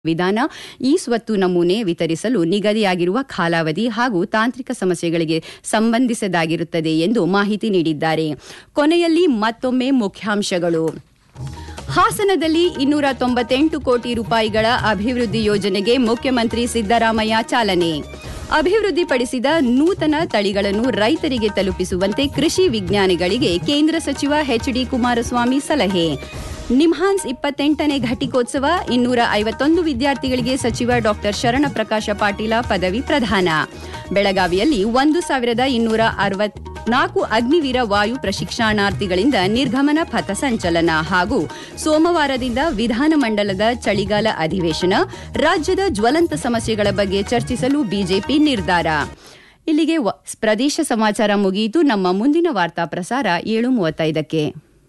ವಿಧಾನ ಈ ಸ್ವತ್ತು ನಮೂನೆ ವಿತರಿಸಲು ನಿಗದಿಯಾಗಿರುವ ಕಾಲಾವಧಿ ಹಾಗೂ ತಾಂತ್ರಿಕ ಸಮಸ್ಯೆಗಳಿಗೆ ಸಂಬಂಧಿಸಿದಾಗಿರುತ್ತದೆ ಎಂದು ಮಾಹಿತಿ ನೀಡಿದ್ದಾರೆ ಕೊನೆಯಲ್ಲಿ ಮತ್ತೊಮ್ಮೆ ಮುಖ್ಯಾಂಶಗಳು ಹಾಸನದಲ್ಲಿ ಇನ್ನೂರ ತೊಂಬತ್ತೆಂಟು ಕೋಟಿ ರೂಪಾಯಿಗಳ ಅಭಿವೃದ್ಧಿ ಯೋಜನೆಗೆ ಮುಖ್ಯಮಂತ್ರಿ ಸಿದ್ದರಾಮಯ್ಯ ಚಾಲನೆ ಅಭಿವೃದ್ಧಿಪಡಿಸಿದ ನೂತನ ತಳಿಗಳನ್ನು ರೈತರಿಗೆ ತಲುಪಿಸುವಂತೆ ಕೃಷಿ ವಿಜ್ಞಾನಿಗಳಿಗೆ ಕೇಂದ್ರ ಸಚಿವ ಎಚ್ಡಿ ಕುಮಾರಸ್ವಾಮಿ ಸಲಹೆ ನಿಮ್ಹಾನ್ಸ್ ಇಪ್ಪತ್ತೆಂಟನೇ ಘಟಿಕೋತ್ಸವ ಇನ್ನೂರ ಐವತ್ತೊಂದು ವಿದ್ಯಾರ್ಥಿಗಳಿಗೆ ಸಚಿವ ಡಾಕ್ಟರ್ ಶರಣಪ್ರಕಾಶ ಪಾಟೀಲ ಪದವಿ ಪ್ರದಾನ ಬೆಳಗಾವಿಯಲ್ಲಿ ಒಂದು ಸಾವಿರದ ಇನ್ನೂರ ಅರವತ್ನಾಲ್ಕು ಅಗ್ನಿವೀರ ವಾಯು ಪ್ರಶಿಕ್ಷಣಾರ್ಥಿಗಳಿಂದ ನಿರ್ಗಮನ ಪಥ ಸಂಚಲನ ಹಾಗೂ ಸೋಮವಾರದಿಂದ ವಿಧಾನಮಂಡಲದ ಚಳಿಗಾಲ ಅಧಿವೇಶನ ರಾಜ್ಯದ ಜ್ವಲಂತ ಸಮಸ್ಯೆಗಳ ಬಗ್ಗೆ ಚರ್ಚಿಸಲು ಬಿಜೆಪಿ ನಿರ್ಧಾರ ಇಲ್ಲಿಗೆ ವ- ಪ್ರದೇಶ ಸಮಾಚಾರ ಮುಗಿಯಿತು ನಮ್ಮ ಮುಂದಿನ ವಾರ್ತಾ ಪ್ರಸಾರ ಏಳು ಮೂವತ್ತೈದಕ್ಕೆ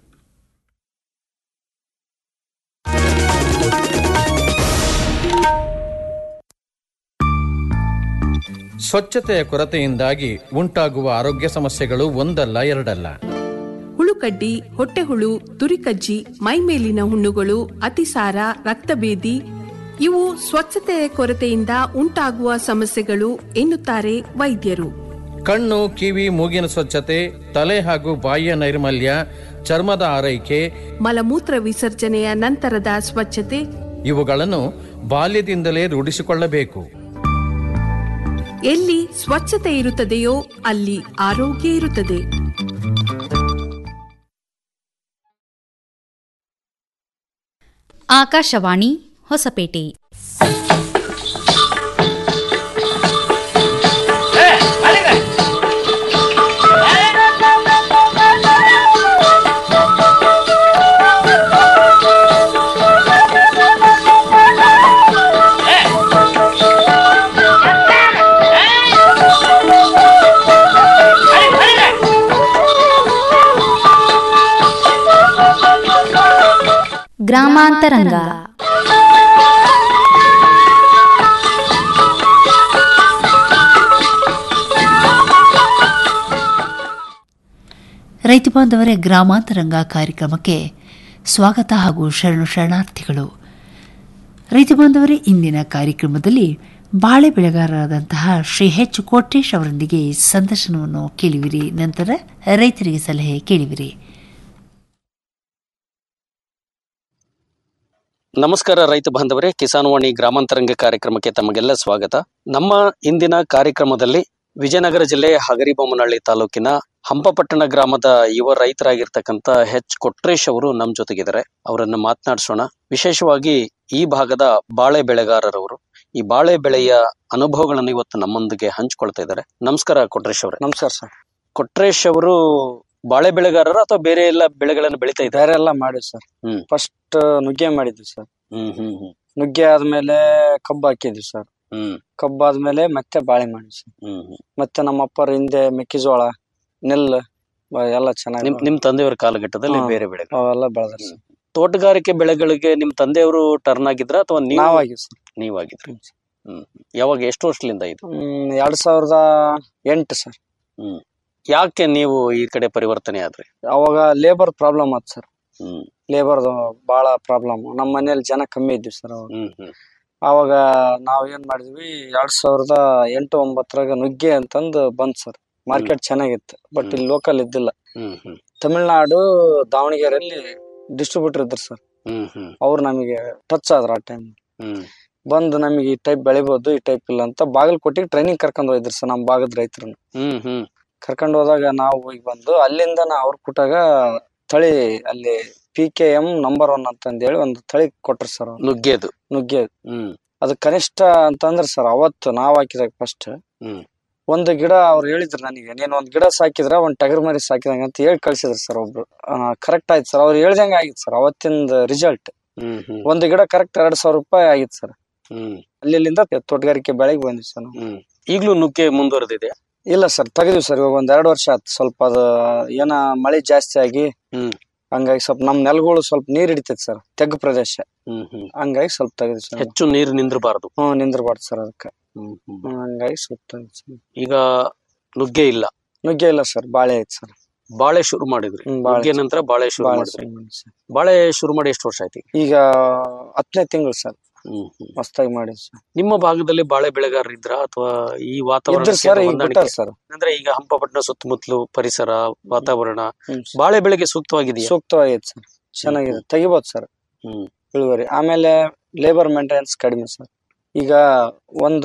ಸ್ವಚ್ಛತೆಯ ಕೊರತೆಯಿಂದಾಗಿ ಉಂಟಾಗುವ ಆರೋಗ್ಯ ಸಮಸ್ಯೆಗಳು ಒಂದಲ್ಲ ಎರಡಲ್ಲ ಹುಳುಕಡ್ಡಿ ಹೊಟ್ಟೆಹುಳು ತುರಿಕಜ್ಜಿ ಮೈಮೇಲಿನ ಹುಣ್ಣುಗಳು ಅತಿಸಾರ ರಕ್ತಭೇದಿ ಇವು ಸ್ವಚ್ಛತೆಯ ಕೊರತೆಯಿಂದ ಉಂಟಾಗುವ ಸಮಸ್ಯೆಗಳು ಎನ್ನುತ್ತಾರೆ ವೈದ್ಯರು ಕಣ್ಣು ಕಿವಿ ಮೂಗಿನ ಸ್ವಚ್ಛತೆ ತಲೆ ಹಾಗೂ ಬಾಯಿಯ ನೈರ್ಮಲ್ಯ ಚರ್ಮದ ಆರೈಕೆ ಮಲಮೂತ್ರ ವಿಸರ್ಜನೆಯ ನಂತರದ ಸ್ವಚ್ಛತೆ ಇವುಗಳನ್ನು ಬಾಲ್ಯದಿಂದಲೇ ರೂಢಿಸಿಕೊಳ್ಳಬೇಕು ಎಲ್ಲಿ ಸ್ವಚ್ಛತೆ ಇರುತ್ತದೆಯೋ ಅಲ್ಲಿ ಆರೋಗ್ಯ ಇರುತ್ತದೆ ಆಕಾಶವಾಣಿ ಹೊಸಪೇಟೆ ಗ್ರಾಮಾಂತರಂಗ ರೈತ ಬಾಂಧವರೇ ಗ್ರಾಮಾಂತರಂಗ ಕಾರ್ಯಕ್ರಮಕ್ಕೆ ಸ್ವಾಗತ ಹಾಗೂ ಶರಣು ಶರಣಾರ್ಥಿಗಳು ರೈತ ಬಾಂಧವರೇ ಇಂದಿನ ಕಾರ್ಯಕ್ರಮದಲ್ಲಿ ಬಾಳೆ ಬೆಳೆಗಾರರಾದಂತಹ ಶ್ರೀ ಎಚ್ ಕೋಟೇಶ್ ಅವರೊಂದಿಗೆ ಸಂದರ್ಶನವನ್ನು ಕೇಳುವಿರಿ ನಂತರ ರೈತರಿಗೆ ಸಲಹೆ ಕೇಳುವಿರಿ ನಮಸ್ಕಾರ ರೈತ ಬಾಂಧವರೇ ಕಿಸಾನ್ ವಾಣಿ ಗ್ರಾಮಾಂತರಂಗ ಕಾರ್ಯಕ್ರಮಕ್ಕೆ ತಮಗೆಲ್ಲ ಸ್ವಾಗತ ನಮ್ಮ ಇಂದಿನ ಕಾರ್ಯಕ್ರಮದಲ್ಲಿ ವಿಜಯನಗರ ಜಿಲ್ಲೆ ಹಗರಿಬೊಮ್ಮನಹಳ್ಳಿ ತಾಲೂಕಿನ ಹಂಪಪಟ್ಟಣ ಗ್ರಾಮದ ಯುವ ರೈತರಾಗಿರ್ತಕ್ಕಂಥ ಎಚ್ ಕೊಟ್ರೇಶ್ ಅವರು ನಮ್ಮ ಜೊತೆಗಿದ್ದಾರೆ ಅವರನ್ನ ಮಾತನಾಡಿಸೋಣ ವಿಶೇಷವಾಗಿ ಈ ಭಾಗದ ಬಾಳೆ ಬೆಳೆಗಾರರವರು ಈ ಬಾಳೆ ಬೆಳೆಯ ಅನುಭವಗಳನ್ನು ಇವತ್ತು ನಮ್ಮೊಂದಿಗೆ ಹಂಚಿಕೊಳ್ತಾ ಇದ್ದಾರೆ ನಮಸ್ಕಾರ ಕೊಟ್ರೇಶ್ ಅವರೇ ನಮಸ್ಕಾರ ಸರ್ ಕೊಟ್ರೇಶ್ ಅವರು ಬಾಳೆ ಬೆಳೆಗಾರರ ಅಥವಾ ಬೇರೆ ಎಲ್ಲ ಬೆಳೆಗಳನ್ನು ಬೆಳಿತಾ ಇದ್ದಾರೆ ಬೇರೆ ಎಲ್ಲ ಮಾಡಿವಿ ಸರ್ ಹ್ಮ್. ಫಸ್ಟ್ ನುಗ್ಗೆ ಮಾಡಿದ್ವಿ ಸರ್ ಹ್ಮ್ ಹ್ಮ್ ಹ್ಮ್ ನುಗ್ಗೆ ಆದ್ಮೇಲೆ ಕಬ್ಬು ಹಾಕಿದ್ವಿ ಸರ್ ಹ್ಮ್ ಕಬ್ಬು ಆದ್ಮೇಲೆ ಮತ್ತೆ ಬಾಳೆ ಮಾಡಿದ್ವಿ ಸರ್ ಹ್ಮ್ ಹ್ಮ್ ಮತ್ತೆ ನಮ್ಮ ಅಪ್ಪರ ಹಿಂದೆ ಮೆಕ್ಕೆಜೋಳ ನೆಲ್ಲು ಬ- ಎಲ್ಲ ಚೆನ್ನಾಗಿ ನಿಮ್ ನಿಮ್ ತಂದೆಯವರ ಕಾಲಘಟ್ಟದಲ್ಲಿ ಹಾ. ಬೇರೆ ಬೆಳೆಗಳು ಅವೆಲ್ಲ ಬೆಳೆದ್ರ ಸರ್ ತೋಟಗಾರಿಕೆ ಬೆಳೆಗಳಿಗೆ ನಿಮ್ ತಂದೆಯವರು ಟರ್ನ್ ಆಗಿದ್ರ ಅಥವಾ ನೀವು ನಾವಾಗಿವಿ ಸರ್ ನೀವಾಗಿದ್ರಿ ಹ್ಮ್ ಯಾವಾಗ ಎಷ್ಟು ವರ್ಷದಿಂದ ಇದು ಹ್ಮ್ ಎರಡ್ ಸಾವಿರದ ಎಂಟು ಸರ್ ಹ್ಮ್ ಯಾಕೆ ನೀವು ಈ ಕಡೆ ಪರಿವರ್ತನೆ ಆದ್ರಿ ಅವಾಗ ಲೇಬರ್ ಪ್ರಾಬ್ಲಮ್ ಆತ್ ಸರ್ ಹ್ಮ್ ಲೇಬರ್ ಬಹಳ ಪ್ರಾಬ್ಲಮ್ ನಮ್ಮ ಮನೇಲಿ ಜನ ಕಮ್ಮಿ ಇದ್ವಿ ಸರ್ ಅವಾಗ ಹ್ಮ್ ಹ್ಮ್ ಅವಾಗ ನಾವ್ ಏನ್ ಮಾಡಿದ್ವಿ ಎರಡ್ ಸಾವಿರದ ಎಂಟು ಒಂಬತ್ತರಾಗ ನುಗ್ಗೆ ಅಂತಂದು ಬಂತ್ ಸರ್ ಮಾರ್ಕೆಟ್ ಚೆನ್ನಾಗಿತ್ತು ಬಟ್ ಇಲ್ಲಿ ಲೋಕಲ್ ಇದ್ದಿಲ್ಲ ಹ್ಮ್ ಹ್ಮ್ ತಮಿಳ್ನಾಡು ದಾವಣಗೆರೆಯಲ್ಲಿ ಡಿಸ್ಟ್ರಿಬ್ಯೂಟರ್ ಇದ್ರು ಸರ್ ಹ್ಮ್ ಹ್ಮ್ ಅವ್ರು ನಮಗೆ ಟಚ್ ಆದ್ರ ಆ ಟೈಮ್ ಹ್ಮ್ ಬಂದು ನಮಗೆ ಈ ಟೈಪ್ ಬೆಳಿಬೋದು ಈ ಟೈಪ್ ಇಲ್ಲ ಅಂತ ಬಾಗಲಕೋಟೆಗೆ ಟ್ರೈನಿಂಗ್ ಕರ್ಕೊಂಡ್ ಹೋಗಿದ್ರು ಸರ್ ನಮ್ಮ ಭಾಗದ ರೈತರನ್ನ ಹ್ಮ್ ಹ್ಮ್ ಕರ್ಕೊಂಡ್ ಹೋದಾಗ ನಾವು ಹೋಗಿ ಬಂದು ಅಲ್ಲಿಂದ ನಾ ಅವ್ರ ಕೂಟಾಗ ತಳಿ ಅಲ್ಲಿ P K M number one ಅಂತಂದೇಳಿ ಒಂದು ತಳಿ ಕೊಟ್ರು ಸರ್ ಅವ್ರು ನುಗ್ಗೆದು ನುಗ್ಗೆ ಹ್ಮ್ ಅದು ಕನಿಷ್ಠ ಅಂತಂದ್ರೆ ಸರ್ ಅವತ್ತು ನಾವ್ ಹಾಕಿದಾಗ ಫಸ್ಟ್ ಹ್ಮ್ ಒಂದು ಗಿಡ ಅವ್ರು ಹೇಳಿದ್ರು ನನಗೆ ನೀನ್ ಒಂದ್ ಗಿಡ ಸಾಕಿದ್ರ ಒಂದ್ ಟಗರ್ ಮರಿ ಸಾಕಿದಂಗ ಅಂತ ಹೇಳಿ ಕಳ್ಸಿದ್ರು ಸರ್ ಒಬ್ರು ಕರೆಕ್ಟ್ ಆಯ್ತು ಸರ್ ಅವ್ರು ಹೇಳ್ದಂಗ ಆಗಿತ್ತು ಸರ್ ಅವತ್ತಿಂದ ರಿಸಲ್ಟ್ ಹ್ಮ್ ಹ್ಮ್ ಒಂದು ಗಿಡ ಕರೆಕ್ಟ್ ಎರಡ್ ಸಾವಿರ ರೂಪಾಯಿ ಆಗಿತ್ತು ಸರ್ ಹ್ಮ್ ಅಲ್ಲಿಂದ ತೋಟಗಾರಿಕೆ ಬೆಳೆಗೆ ಬಂದ್ವಿ ಸರ್ ನಾವು ಹ್ಮ್ ಈಗ್ಲೂ ನುಗ್ಗೆ ಮುಂದುವರೆದಿದೆ ಇಲ್ಲ ಸರ್ ತೆಗೆದ್ವಿ ಸರ್ ಇವಾಗ ಒಂದ್ ಎರಡು ವರ್ಷ ಆಯ್ತು ಸ್ವಲ್ಪ ಅದು ಏನ ಮಳೆ ಜಾಸ್ತಿ ಆಗಿ ಹ್ಮ್ ಹಂಗಾಗಿ ಸ್ವಲ್ಪ ನಮ್ ನೆಲಗಳು ಸ್ವಲ್ಪ ನೀರ್ ಹಿಡಿತೈತಿ ಸರ್ ತೆಗ್ಗು ಪ್ರದೇಶ ಹ್ಮ್ ಹ್ಮ್ ಹಂಗಾಗಿ ಸ್ವಲ್ಪ ತೆಗೆದ್ವಿ ಸರ್ ಹೆಚ್ಚು ನೀರು ನಿಂದ್ರಬಾರದು ಹ್ಮ್ ನಿಂದ್ರಬಾರ್ದು ಸರ್ ಅದಕ್ಕೆ ಹ್ಮ್ ಹ್ಮ್ ಹ್ಮ್, ಹಂಗಾಗಿ ಸ್ವಲ್ಪ ತೆಗ್ದ್ವಿ ಸರ್ ಈಗ ನುಗ್ಗೆ ಇಲ್ಲ ನುಗ್ಗೆ ಇಲ್ಲ ಸರ್ ಬಾಳೆ ಐತಿ ಸರ್ ಬಾಳೆ ಶುರು ಮಾಡಿದ್ರಿ ಹ್ಮ್, ಬಾಳೆ. ನುಗ್ಗೆ ನಂತರ ಬಾಳೆ ಶುರು ಬಾಳೆ ಮಾಡಿದ್ರಿ ಶುರು ಮಾಡಿ ಸರ್. ಬಾಳೆ ಶುರು ಮಾಡಿ ಎಷ್ಟು ವರ್ಷ ಆಯ್ತು ಈಗ? ಈಗ ಹತ್ತನೇ ತಿಂಗಳು ಸರ್ ಹ್ಮ್ ಹ್ಮ್. ಮಸ್ತಾಗಿ ಮಾಡಿ ಸರ್ ನಿಮ್ಮ ಭಾಗದಲ್ಲಿ ಬಾಳೆ ಬೆಳೆಗಾರರು ಇದ್ರ ಅಥವಾ ಈ ವಾತಾವರಣ ಇದ್ರು ಸರ್ ಈಗ ಬಿಟ್ಟಾರ ಸರ್ ಅಂದ್ರೆ ಈಗ ಹಂಪಪಟ್ಟಣ ಸುತ್ತಮುತ್ತಲು ಪರಿಸರ ವಾತಾವರಣ ಹ್ಮ್ ಬಾಳೆ ಬೆಳೆಗೆ ಸೂಕ್ತವಾಗಿದೆಯಾ ಸೂಕ್ತವಾಗೈತೆ ಸರ್ ಚೆನ್ನಾಗಿದೆ ತೆಗಿಬೋದು ಸರ್ ಹ್ಮ್ ಇಳುವರಿ ಆಮೇಲೆ ಲೇಬರ್ ಮೇಂಟೆನೆನ್ಸ್ ಕಡಿಮೆ ಸರ್ ಈಗ ಒಂದು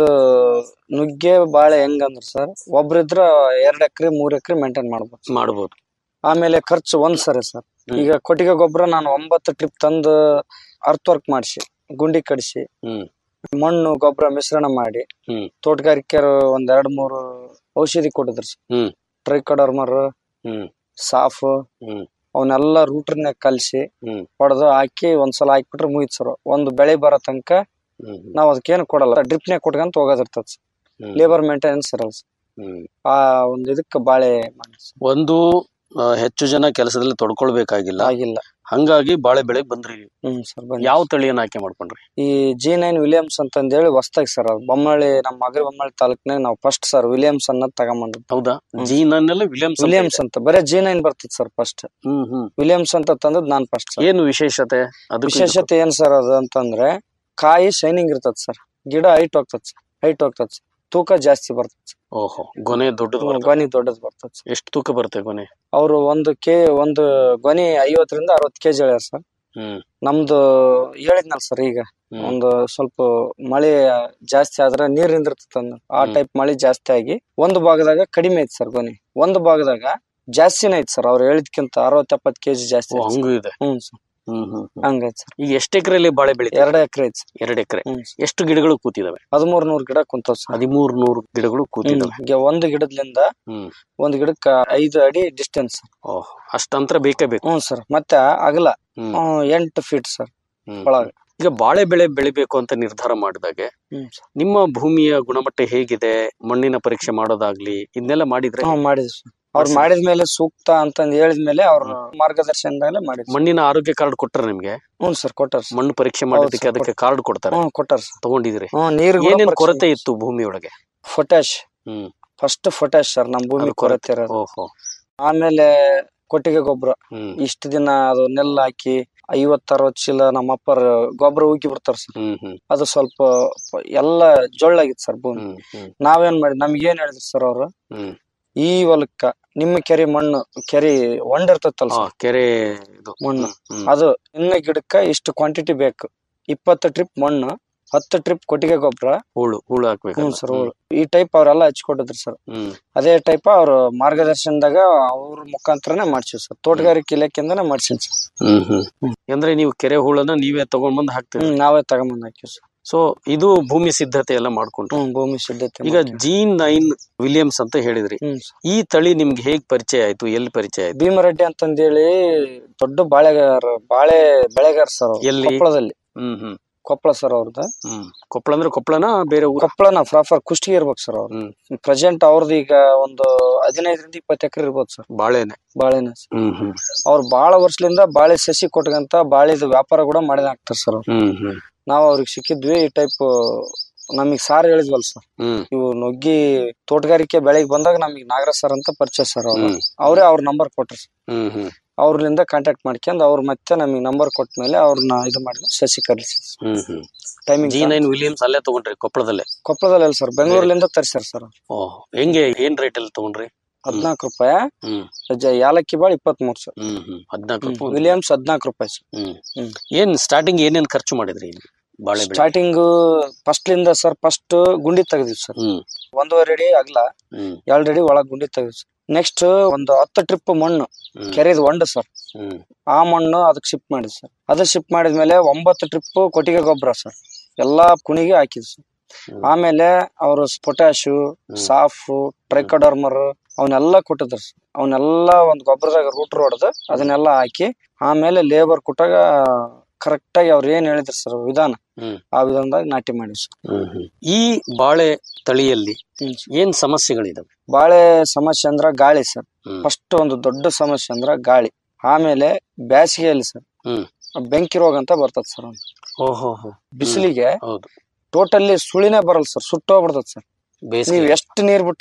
ನುಗ್ಗೆ ಬಾಳೆ ಹೆಂಗಂದ್ರ ಸರ್ ಒಬ್ರಿದ್ರ ಎರಡ್ ಎಕರೆ ಮೂರ್ ಎಕರೆ ಮೇಂಟೈನ್ ಮಾಡ್ಬೋದು ಮಾಡ್ಬೋದು ಆಮೇಲೆ ಖರ್ಚು ಒಂದ್ ಸರಿ ಸರ್ ಹ್ಮ್. ಈಗ ಕೊಟ್ಟಿಗೆ ಗೊಬ್ಬರ ನಾನು ಒಂಬತ್ತು ಟ್ರಿಪ್ ತಂದು ಅರ್ತ್ ವರ್ಕ್ ಮಾಡಿಸಿ ಗುಂಡಿ ಕಡಿಸಿ ಹ್ಮ್ ಮಣ್ಣು ಗೊಬ್ಬರ ಮಿಶ್ರಣ ಮಾಡಿ ಹ್ಮ್. ತೋಟಗಾರಿಕೆಯರು ಒಂದ್ ಎರಡ್ ಮೂರು ಔಷಧಿ ಕೊಟ್ಟಿದ್ರು ಸರ್ ಹ್ಮ್. ಟ್ರೈಕೋಡರ್ಮರ್ ಹ್ಮ್ ಸಾಫ್ ಹ್ಮ್ ಅವನ್ನೆಲ್ಲ ರೂಟ್ರನ್ಯಾಗ ಕಲ್ಸಿ ಹ್ಮ್ ಹೊಡೆದು ಹಾಕಿ ಒಂದ್ಸಲ ಹಾಕ್ಬಿಟ್ರೆ ಮುಗಿತ್ ಸರ್ ಒಂದು ಬೆಳೆ ಬರೋ ತನಕ ಹ್ಮ್ ನಾವ್ ಅದಕ್ಕೇನು ಕೊಡಲ್ಲ ಡ್ರಿಪ್ನ್ಯಾಗ ಕೊಟ್ಕೊಂತ ಹೋಗೋದಿರ್ತದ ಹ್ಮ್. ಲೇಬರ್ ಮೇಂಟೆನೆನ್ಸ್ ಇರಲ್ಲ sir. ಹ್ಮ್ ಆ ಒಂದು ಇದಕ್ಕೆ ಬಾಳೆ ಮಾಡಿ sir. ಒಂದು ಆ, ಹೆಚ್ಚು ಜನ ಕೆಲಸದಲ್ಲಿ ತೊಡ್ಕೊಳ್ಬೇಕಾಗಿಲ್ಲ ಆಗಿಲ್ಲ ಹಂಗಾಗಿ ಬಾಳೆ ಬೆಳೆಗೆ ಬಂದ್ರಿ ನೀವು. ಹ್ಮ್ ಸರ್ ಬನ್ನಿ ಯಾವ ತಳಿಯನ್ನ ಆಯ್ಕೆ ಮಾಡ್ಕೊಂಡ್ರಿ ಈ ಜಿ ನೈನ್ ವಿಲಿಯಮ್ಸ್ ಅಂತಂದೇಳಿ ಹೊಸ್ದಾಗಿ ಸರ್ ಅದು ಬೊಮ್ಮಳ್ಳಿ ನಮ್ಮ ಮಗರಿ ಬೊಮ್ಮಳ್ಳಿ ತಾಲೂಕ್ನಾಗ ನಾವು ಫಸ್ಟ್ ಸರ್ ವಿಲಿಯಮ್ಸ್ ಅನ್ನೋದ್ ತಗೊಂಬಂದ್ ಹೌದಾ ಹ್ಮ್. ಜಿ ನನ್ನೆಲ್ಲ ವಿಲಿಯಮ್ಸ್ ಅಂತ ವಿಲಿಯಮ್ಸ್ ಅಂತ ಬರೇ ಜಿ ನೈನ್ ಬರ್ತದ ಸರ್ ಫಸ್ಟ್ ಇದೆ. ಹ್ಮ್ ಹ್ಮ್ ವಿಲಿಯಮ್ಸ್ ಅಂತ ತಂದದ್ ನಾನ್ ಫಸ್ಟ್ ಸರ್ ಏನು ವಿಶೇಷತೆ ಅದು ವಿಶೇಷತೆ ಏನ್ ಸರ್ ಅದು ಅಂತಂದ್ರೆ ಕಾಯಿ ಶೈನಿಂಗ್ ಇರ್ತದ ಸರ್ ಗಿಡ ಹೈಟ್ ಹೋಗ್ತದ ಸರ್ ಹೈಟ್ ಹೋಗ್ತದ ಸರ್ ತೂಕ ಜಾಸ್ತಿ ಬರ್ತದ ಸರ್ ಓಹೋ ಗೊನೆ ದೊಡ್ಡದು ಬರ್ತದೆ. ಗೊನಿ ದೊಡ್ಡದ್ ಬರ್ತದ ಸರ್ ಎಷ್ಟು ತೂಕ ಬರುತ್ತೆ ಗೊನೆ ಅವರು ಒಂದು ಕೆ ಒಂದು ಗೊನಿ ಐವತ್ತರಿಂದ ಅರವತ್ತು ಕೆಜಿ ಹೇಳ್ಯಾರ ಸರ್ ಹ್ಮ್ ನಮ್ದು ಹೇಳಿದ್ನಲ್ಲ ಸರ್ ಈಗ ಹ್ಮ್. ಒಂದು ಸ್ವಲ್ಪ ಮಳೆ ಜಾಸ್ತಿ ಆದ್ರೆ ನೀರ್ ನಿಂದಿರ್ತದ ಆ ಹ್ಮ್. ಟೈಪ್ ಮಳೆ ಜಾಸ್ತಿ ಆಗಿ ಒಂದು ಭಾಗದಾಗ ಕಡಿಮೆ ಐತಿ ಸರ್ ಗೊನಿ ಒಂದು ಭಾಗದಾಗ ಜಾಸ್ತಿನೇ ಐತಿ ಸರ್ ಅವ್ರು ಹೇಳಿದ್ಕಿಂತ ಅರವತ್ ಎಪ್ಪತ್ ಕೆಜಿ ಜಾಸ್ತಿ ಓ ಐತಿ sir. ಹಂಗೂ ಇದೆ ಹ್ಮ್ ಸರ್ ಹ್ಮ್ ಹ್ಮ್ ಹ್ಮ್. ಹಂಗೈತಿ ಸರ್ ಈಗ ಎಷ್ಟು ಎಕರೆಯಲ್ಲಿ ಬಾಳೆ ಬೆಳಿತಾರೆ ಎರಡ್ ಎಕರೆ ಐತಿ ಸರ್ ಎರಡು ಎಕರೆ ಹ್ಮ್ ಎಷ್ಟು ಗಿಡಗಳು ಕೂತಿದಾವೆ ಹದಿಮೂರ್ ನೂರ್ ಗಿಡ ಕುಂತಾವ್ ಸರ್ ಹದಿಮೂರ್ ನೂರು ಗಿಡಗಳು ಹ್ಮ್. ಕೂತಿದಾವೆ ಈಗ ಒಂದು ಗಿಡದ್ಲಿಂದ ಹ್ಮ್ ಒಂದ್ ಗಿಡಕ್ಕ ಐದು ಅಡಿ ಡಿಸ್ಟೆನ್ಸ್ ಓಹ್ ಅಷ್ಟ ಅಂತರ ಬೇಕೇ ಬೇಕು ಹ್ಮ್ ಸರ್ ಮತ್ತೆ ಅಗಲ ಹ್ಮ್. ಹ್ಮ್, ಎಂಟು ಫೀಟ್ ಸರ್ ಹ್ಮ್. ಒಳಗೆ ಈಗ ಬಾಳೆ ಬೆಳೆ ಬೆಳಿಬೇಕು ಅಂತ ನಿರ್ಧಾರ ಮಾಡಿದಾಗೆ ಹ್ಮ್ ಸರ್ ನಿಮ್ಮ ಭೂಮಿಯ ಗುಣಮಟ್ಟ ಹೇಗಿದೆ ಮಣ್ಣಿನ ಪರೀಕ್ಷೆ ಮಾಡೋದಾಗ್ಲಿ ಇದನ್ನೆಲ್ಲ ಮಾಡಿದ್ರೆ ಹ್ಮ್ ಮಾಡಿದ್ವಿ ಸರ್ ಅವ್ರು ಮಾಡಿದ್ಮೇಲೆ ಸೂಕ್ತ ಅಂತಂದ್ ಹೇಳಿದ್ಮೇಲೆ ಅವ್ರ ಮಾರ್ಗದರ್ಶನದಾಗಲೇ ಮಾಡಿದ್ವಿ ಮಣ್ಣಿನ ಆರೋಗ್ಯ ಕಾರ್ಡ್ ಕೊಟ್ರ ನಿಮ್ಗೆ ಹ್ಞೂ ಸರ್ ಕೊಟ್ಟಾರ ಸರ್ ಮಣ್ಣು ಪರೀಕ್ಷೆ ಮಾಡೋದಕ್ಕೆ sir, ಅದಕ್ಕೆ ಕಾರ್ಡ್ ಕೊಡ್ತಾರೆ ಹ್ಞೂ ಕೊಟ್ಟಾರ ಸರ್ ತಗೊಂಡಿದ್ರಿ ಹ್ಞೂ ನೀರು ಏನೇನ್ ಕೊರತೆ ಇತ್ತು ಭೂಮಿಯೊಳಗೆ potash hmm first potash sir ನಮ್ ಭೂಮಿ ಅದು ಕೊರತೆ. ಕೊರತೆ ಇರೋದು ಓಹೋ ಆಮೇಲೆ ಕೊಟ್ಟಿಗೆ ಗೊಬ್ಬರ ಹ್ಮ್ ಇಷ್ಟು ದಿನ ಅದು ನೆಲ್ಲು ಹಾಕಿ ಐವತ್ತ ಅರವತ್ತು ಚೀಲ ನಮ್ಮ ಅಪ್ಪರ್ ಗೊಬ್ಬರ ಉಗ್ಗಿ ಬಿಡ್ತಾರ ಸರ್ ಹ್ಮ್ ಹ್ಮ್ ಅದು ಸ್ವಲ್ಪ ಪ- ಎಲ್ಲ ಜೊಳ್ಳಾಗಿತ್ತು ಸರ್ ಭೂಮಿ ಹ್ಮ್ ಹ್ಮ್ ನಾವೇನ್ ಮಾಡಿ ನಮ್ಗೆ ಏನ್ ಹೇಳಿದ್ರು ಸರ್ ಅವ್ರು ಹ್ಮ್ ಈ ಹೊಲಕ್ಕ ನಿಮ್ಮ ಕೆರೆ ಮಣ್ಣು ಕೆರೆ ಒಂಡಿರ್ತೈತಲ್ಲ ಆ, ಸರ್ ಕೆರೆ ಇದು ಮಣ್ಣು. ಹ್ಮ್, ಹ್ಮ್. ಅದು ಇನ್ನ ಗಿಡಕ್ಕ ಇಷ್ಟು ಕ್ವಾಂಟಿಟಿ ಬೇಕು ಇಪ್ಪತ್ತು ಟ್ರಿಪ್ ಮಣ್ಣು ಹತ್ತು ಟ್ರಿಪ್ ಕೊಟ್ಟಿಗೆ ಗೊಬ್ಬರ ಹೂಳು ಹೂಳು ಹಾಕ್ಬೇಕು ಹ್ಞೂ ಸರ್ ಈ ಟೈಪ್ ಅವರೆಲ್ಲ ಹಚ್ಕೊಟ್ಟಿದ್ರು ಸರ್ ಹ್ಮ್ ಅದೇ ಟೈಪ್ ಅವ್ರ ಮಾರ್ಗದರ್ಶನದಾಗ ಅವ್ರ ಮುಖಾಂತರನೇ ಮಾಡ್ಸಿವಿ ಸರ್ ತೋಟಗಾರಿಕೆ ಇಲಾಖೆಯಿಂದನೇ ಮಾಡ್ಸಿವಿ ಸರ್ ಹ್ಮ್ ಹ್ಮ್ ಅಂದ್ರೆ ನೀವು ಕೆರೆ ಹೂಳನ್ನ ನೀವೇ ತಗೊಂಡ್ ಬಂದ್ ಹಾಕ್ತೀರಿ ಹ್ಮ್ ನಾವೇ ತಗೊಂಬಂದ್ ಹಾಕಿವಿ ಸರ್ ಸೊ ಇದು ಭೂಮಿ ಸಿದ್ಧತೆ ಎಲ್ಲ ಮಾಡ್ಕೊಂಡ್ರು ಹ್ಮ್ ಭೂಮಿ ಸಿದ್ಧತೆ ಈಗ ಮಾಡ್ತೀವಿ. ಜಿ ನೈನ್ ವಿಲಿಯಮ್ಸ್ ಅಂತ ಹೇಳಿದ್ರಿ ಹ್ಮ್ ಸರ್. ಈ ತಳಿ ನಿಮ್ಗೆ ಹೇಗ್ ಪರಿಚಯ ಆಯ್ತು ಎಲ್ಲಿ ಪರಿಚಯ ಆಯ್ತು ಭೀಮರೆಡ್ಡಿ ಅಂತಂದೇಳಿ ದೊಡ್ಡ ಬಾಳೆಗಾರ ಬಾಳೆ ಬೆಳೆಗಾರ ಸರ್ ಅವ್ರು. ಎಲ್ಲಿ? ಕೊಪ್ಪಳದಲ್ಲಿ ಹ್ಮ್ ಹ್ಮ್ ಕೊಪ್ಪಳ ಸರ್ ಅವ್ರದ್ದು ಹ್ಮ್ ಕೊಪ್ಪಳ ಅಂದ್ರೆ ಕೊಪ್ಪಳನ ಬೇರೆ ಊರ ಕೊಪ್ಪಳನ ಪ್ರಾಪರ್ ಕುಷ್ಟಗಿ ಇರ್ಬೇಕು ಸರ್ ಅವ್ರು ಹ್ಮ್ ಪ್ರೆಸೆಂಟ್ ಅವ್ರದ್ದು ಈಗ ಒಂದು ಹದಿನೈದರಿಂದ ಇಪ್ಪತ್ತು ಎಕರೆ ಇರ್ಬೋದು ಸರ್ ಬಾಳೆನೆ ಬಾಳೆನ ಹ್ಮ್ ಹ್ಮ್ ಅವ್ರು ಬಾಳ ವರ್ಷದಿಂದ ಬಾಳೆ ಸಸಿ ಕೊಟ್ಕಂತ ಬಾಳೆದು ವ್ಯಾಪಾರ ಕೂಡ ಮಾಡಿದ ಹಾಕ್ತಾರ ಸರ್ ಅವ್ರು ಹ್ಮ್ ಹ್ಮ್ ನಾವ್ ಅವ್ರಿಗೆ ಸಿಕ್ಕಿದ್ವಿ ಈ ಟೈಪ್ ನಮಗ್ ಸಾರ್ ಹೇಳಿದ್ವಲ್ ಸರ್ ಹ್ಮ್ ಇವು ನುಗ್ಗಿ ತೋಟಗಾರಿಕೆ ಬೆಳೆಗೆ ಬಂದಾಗ ನಮಗೆ ನಾಗರಾಜ್ ಸರ್ ಅಂತ ಪರಿಚಯ ಸರ್ ಅವ್ರು ಹ್ಮ್ ಅವರೇ ಅವ್ರ ನಂಬರ್ ಕೊಟ್ರು ಸರ್ ಹ್ಮ್ ಹ್ಮ್ ಅವ್ರಲಿಂದ ಕಾಂಟ್ಯಾಕ್ಟ್ ಮಾಡ್ಕೊಂಡ್ ಅವ್ರು ಮತ್ತೆ ನಮಗೆ ನಂಬರ್ ಕೊಟ್ಟ ಮೇಲೆ ಅವ್ರನ್ನ ಇದು ಮಾಡಿ ಸಸಿ ಕರ್ಲಿಸಿ hmm hmm timing G nine Williams ಅಲ್ಲೇ ತಗೊಂಡ್ರಿ ಕೊಪ್ಪಳದಲ್ಲೇ ಕೊಪ್ಪಳದಲ್ಲಿ ಅಲ್ಲ ಸರ್ ಬೆಂಗಳೂರಿನಿಂದ ತರಿಸ್ಯಾರ ಸರ್ ಓಹ್ ಹೆಂಗೆ ಏನ್ ರೇಟ್ ಅಲ್ಲಿ ತಗೊಂಡ್ರಿ ಹದ್ನಾಲ್ಕು ರೂಪಾಯಿ ಹ್ಮ್ ಜ- ಯಾಲಕ್ಕಿ ಬಾಳ್ ಇಪ್ಪತ್ತ್ ಮೂರು ಸರ್ ಹ್ಮ್ ಹ್ಮ್ ಹದ್ನಾಲ್ಕು ರೂಪಾಯಿ ಒಂದು. ವಿಲಿಯಮ್ಸ್ ಹದ್ನಾಲ್ಕು ರೂಪಾಯಿ ಸರ್ ಹ್ಮ್ ಹ್ಮ್. ಏನ್ ಸ್ಟಾರ್ಟಿಂಗ್ ಏನೇನ್ ಖರ್ಚು ಮಾಡಿದ್ರಿ ಇಲ್ಲಿ ಬಾಳೆ ಬೆಳೆ ಸ್ಟಾರ್ಟಿಂಗ್ ಫಸ್ಟ್ಲಿಂದ ಸರ್ ಫಸ್ಟ್ ಗುಂಡಿ ತೆಗ್ದಿವಿ ಸರ್ ಹ್ಮ್ ಒಂದೂವರೆ ಅಡಿ ಅಗಲ ಹ್ಮ್ ಎರಡ್ ಅಡಿ ಒಳಗ್ ಗುಂಡಿ ತೆಗ್ದಿವಿ ಸರ್ ನೆಕ್ಸ್ಟ್ ಒಂದು ಹತ್ತು ಟ್ರಿಪ್ ಮಣ್ಣು ಹ್ಮ್. ಕೆರೆದು ಒಂಡು ಸರ್ ಹ್ಮ್ ಆ ಮಣ್ಣು ಅದಕ್ಕೆ ಶಿಫ್ಟ್ ಮಾಡಿದ್ ಸರ್ ಅದು ಶಿಫ್ಟ್ ಮಾಡಿದ್ಮೇಲೆ ಒಂಬತ್ತು ಟ್ರಿಪ್ ಕೊಟ್ಟಿಗೆ ಗೊಬ್ಬರ ಸರ್ ಎಲ್ಲಾ ಕುಣಿಗೆ ಹಾಕಿದ್ ಸರ್ ಹ್ಮ್. ಆಮೇಲೆ ಅವರು ಪೊಟ್ಯಾಶು ಸಾಫು ಟ್ರೈಕೋಡರ್ಮರ್ ಅವನ್ನೆಲ್ಲ ಕೊಟ್ಟಿದ್ರು ಸರ್ ಅವನ್ನೆಲ್ಲ ಒಂದ್ ಗೊಬ್ಬರದಾಗ ರೂಟ್ ಹೊಡೆದು ಅದನ್ನೆಲ್ಲ ಹಾಕಿ ಆಮೇಲೆ ಲೇಬರ್ ಕೊಟ್ಟಾಗ ಕರೆಕ್ಟ್ ಆಗಿ ಅವ್ರು ಏನ್ ಹೇಳಿದ್ರು ಸರ್ ವಿಧಾನ ಹ್ಮ್. ಆ ವಿಧಾನದಾಗ ನಾಟಿ ಮಾಡಿ ಸರ್ ಹ್ಮ್ ಹ್ಮ್. ಈ ಬಾಳೆ ತಳಿಯಲ್ಲಿ ಹ್ಮ್ ಸರ್. ಏನ್ ಸಮಸ್ಯೆಗಳಿದಾವೆ ಬಾಳೆ ಸಮಸ್ಯೆ ಅಂದ್ರ ಗಾಳಿ ಸರ್ ಹ್ಮ್. ಫಸ್ಟ್ ಒಂದು ದೊಡ್ಡ ಸಮಸ್ಯೆ ಅಂದ್ರ ಗಾಳಿ ಆಮೇಲೆ ಬ್ಯಾಸಿಗೆಯಲ್ಲಿ ಸರ್ ಹ್ಮ್. ಬೆಂಕಿ ರೋಗ ಅಂತ ಬರ್ತದ ಸರ್ ಒಂದು ಓಹೋ ಹೋ ಬಿಸಿಲಿಗೆ ಹೌದು ಟೋಟಲಿ ಸುಳಿನೇ ಬರಲ್ಲ ಸರ್ ಸುಟ್ಟೋಗ್ಬಿಡ್ತದ ಸರ್ ಬೇಸಿಗೆ ನೀವ್ ಎಷ್ಟು ನೀರ್ ಬಿಟ್ರು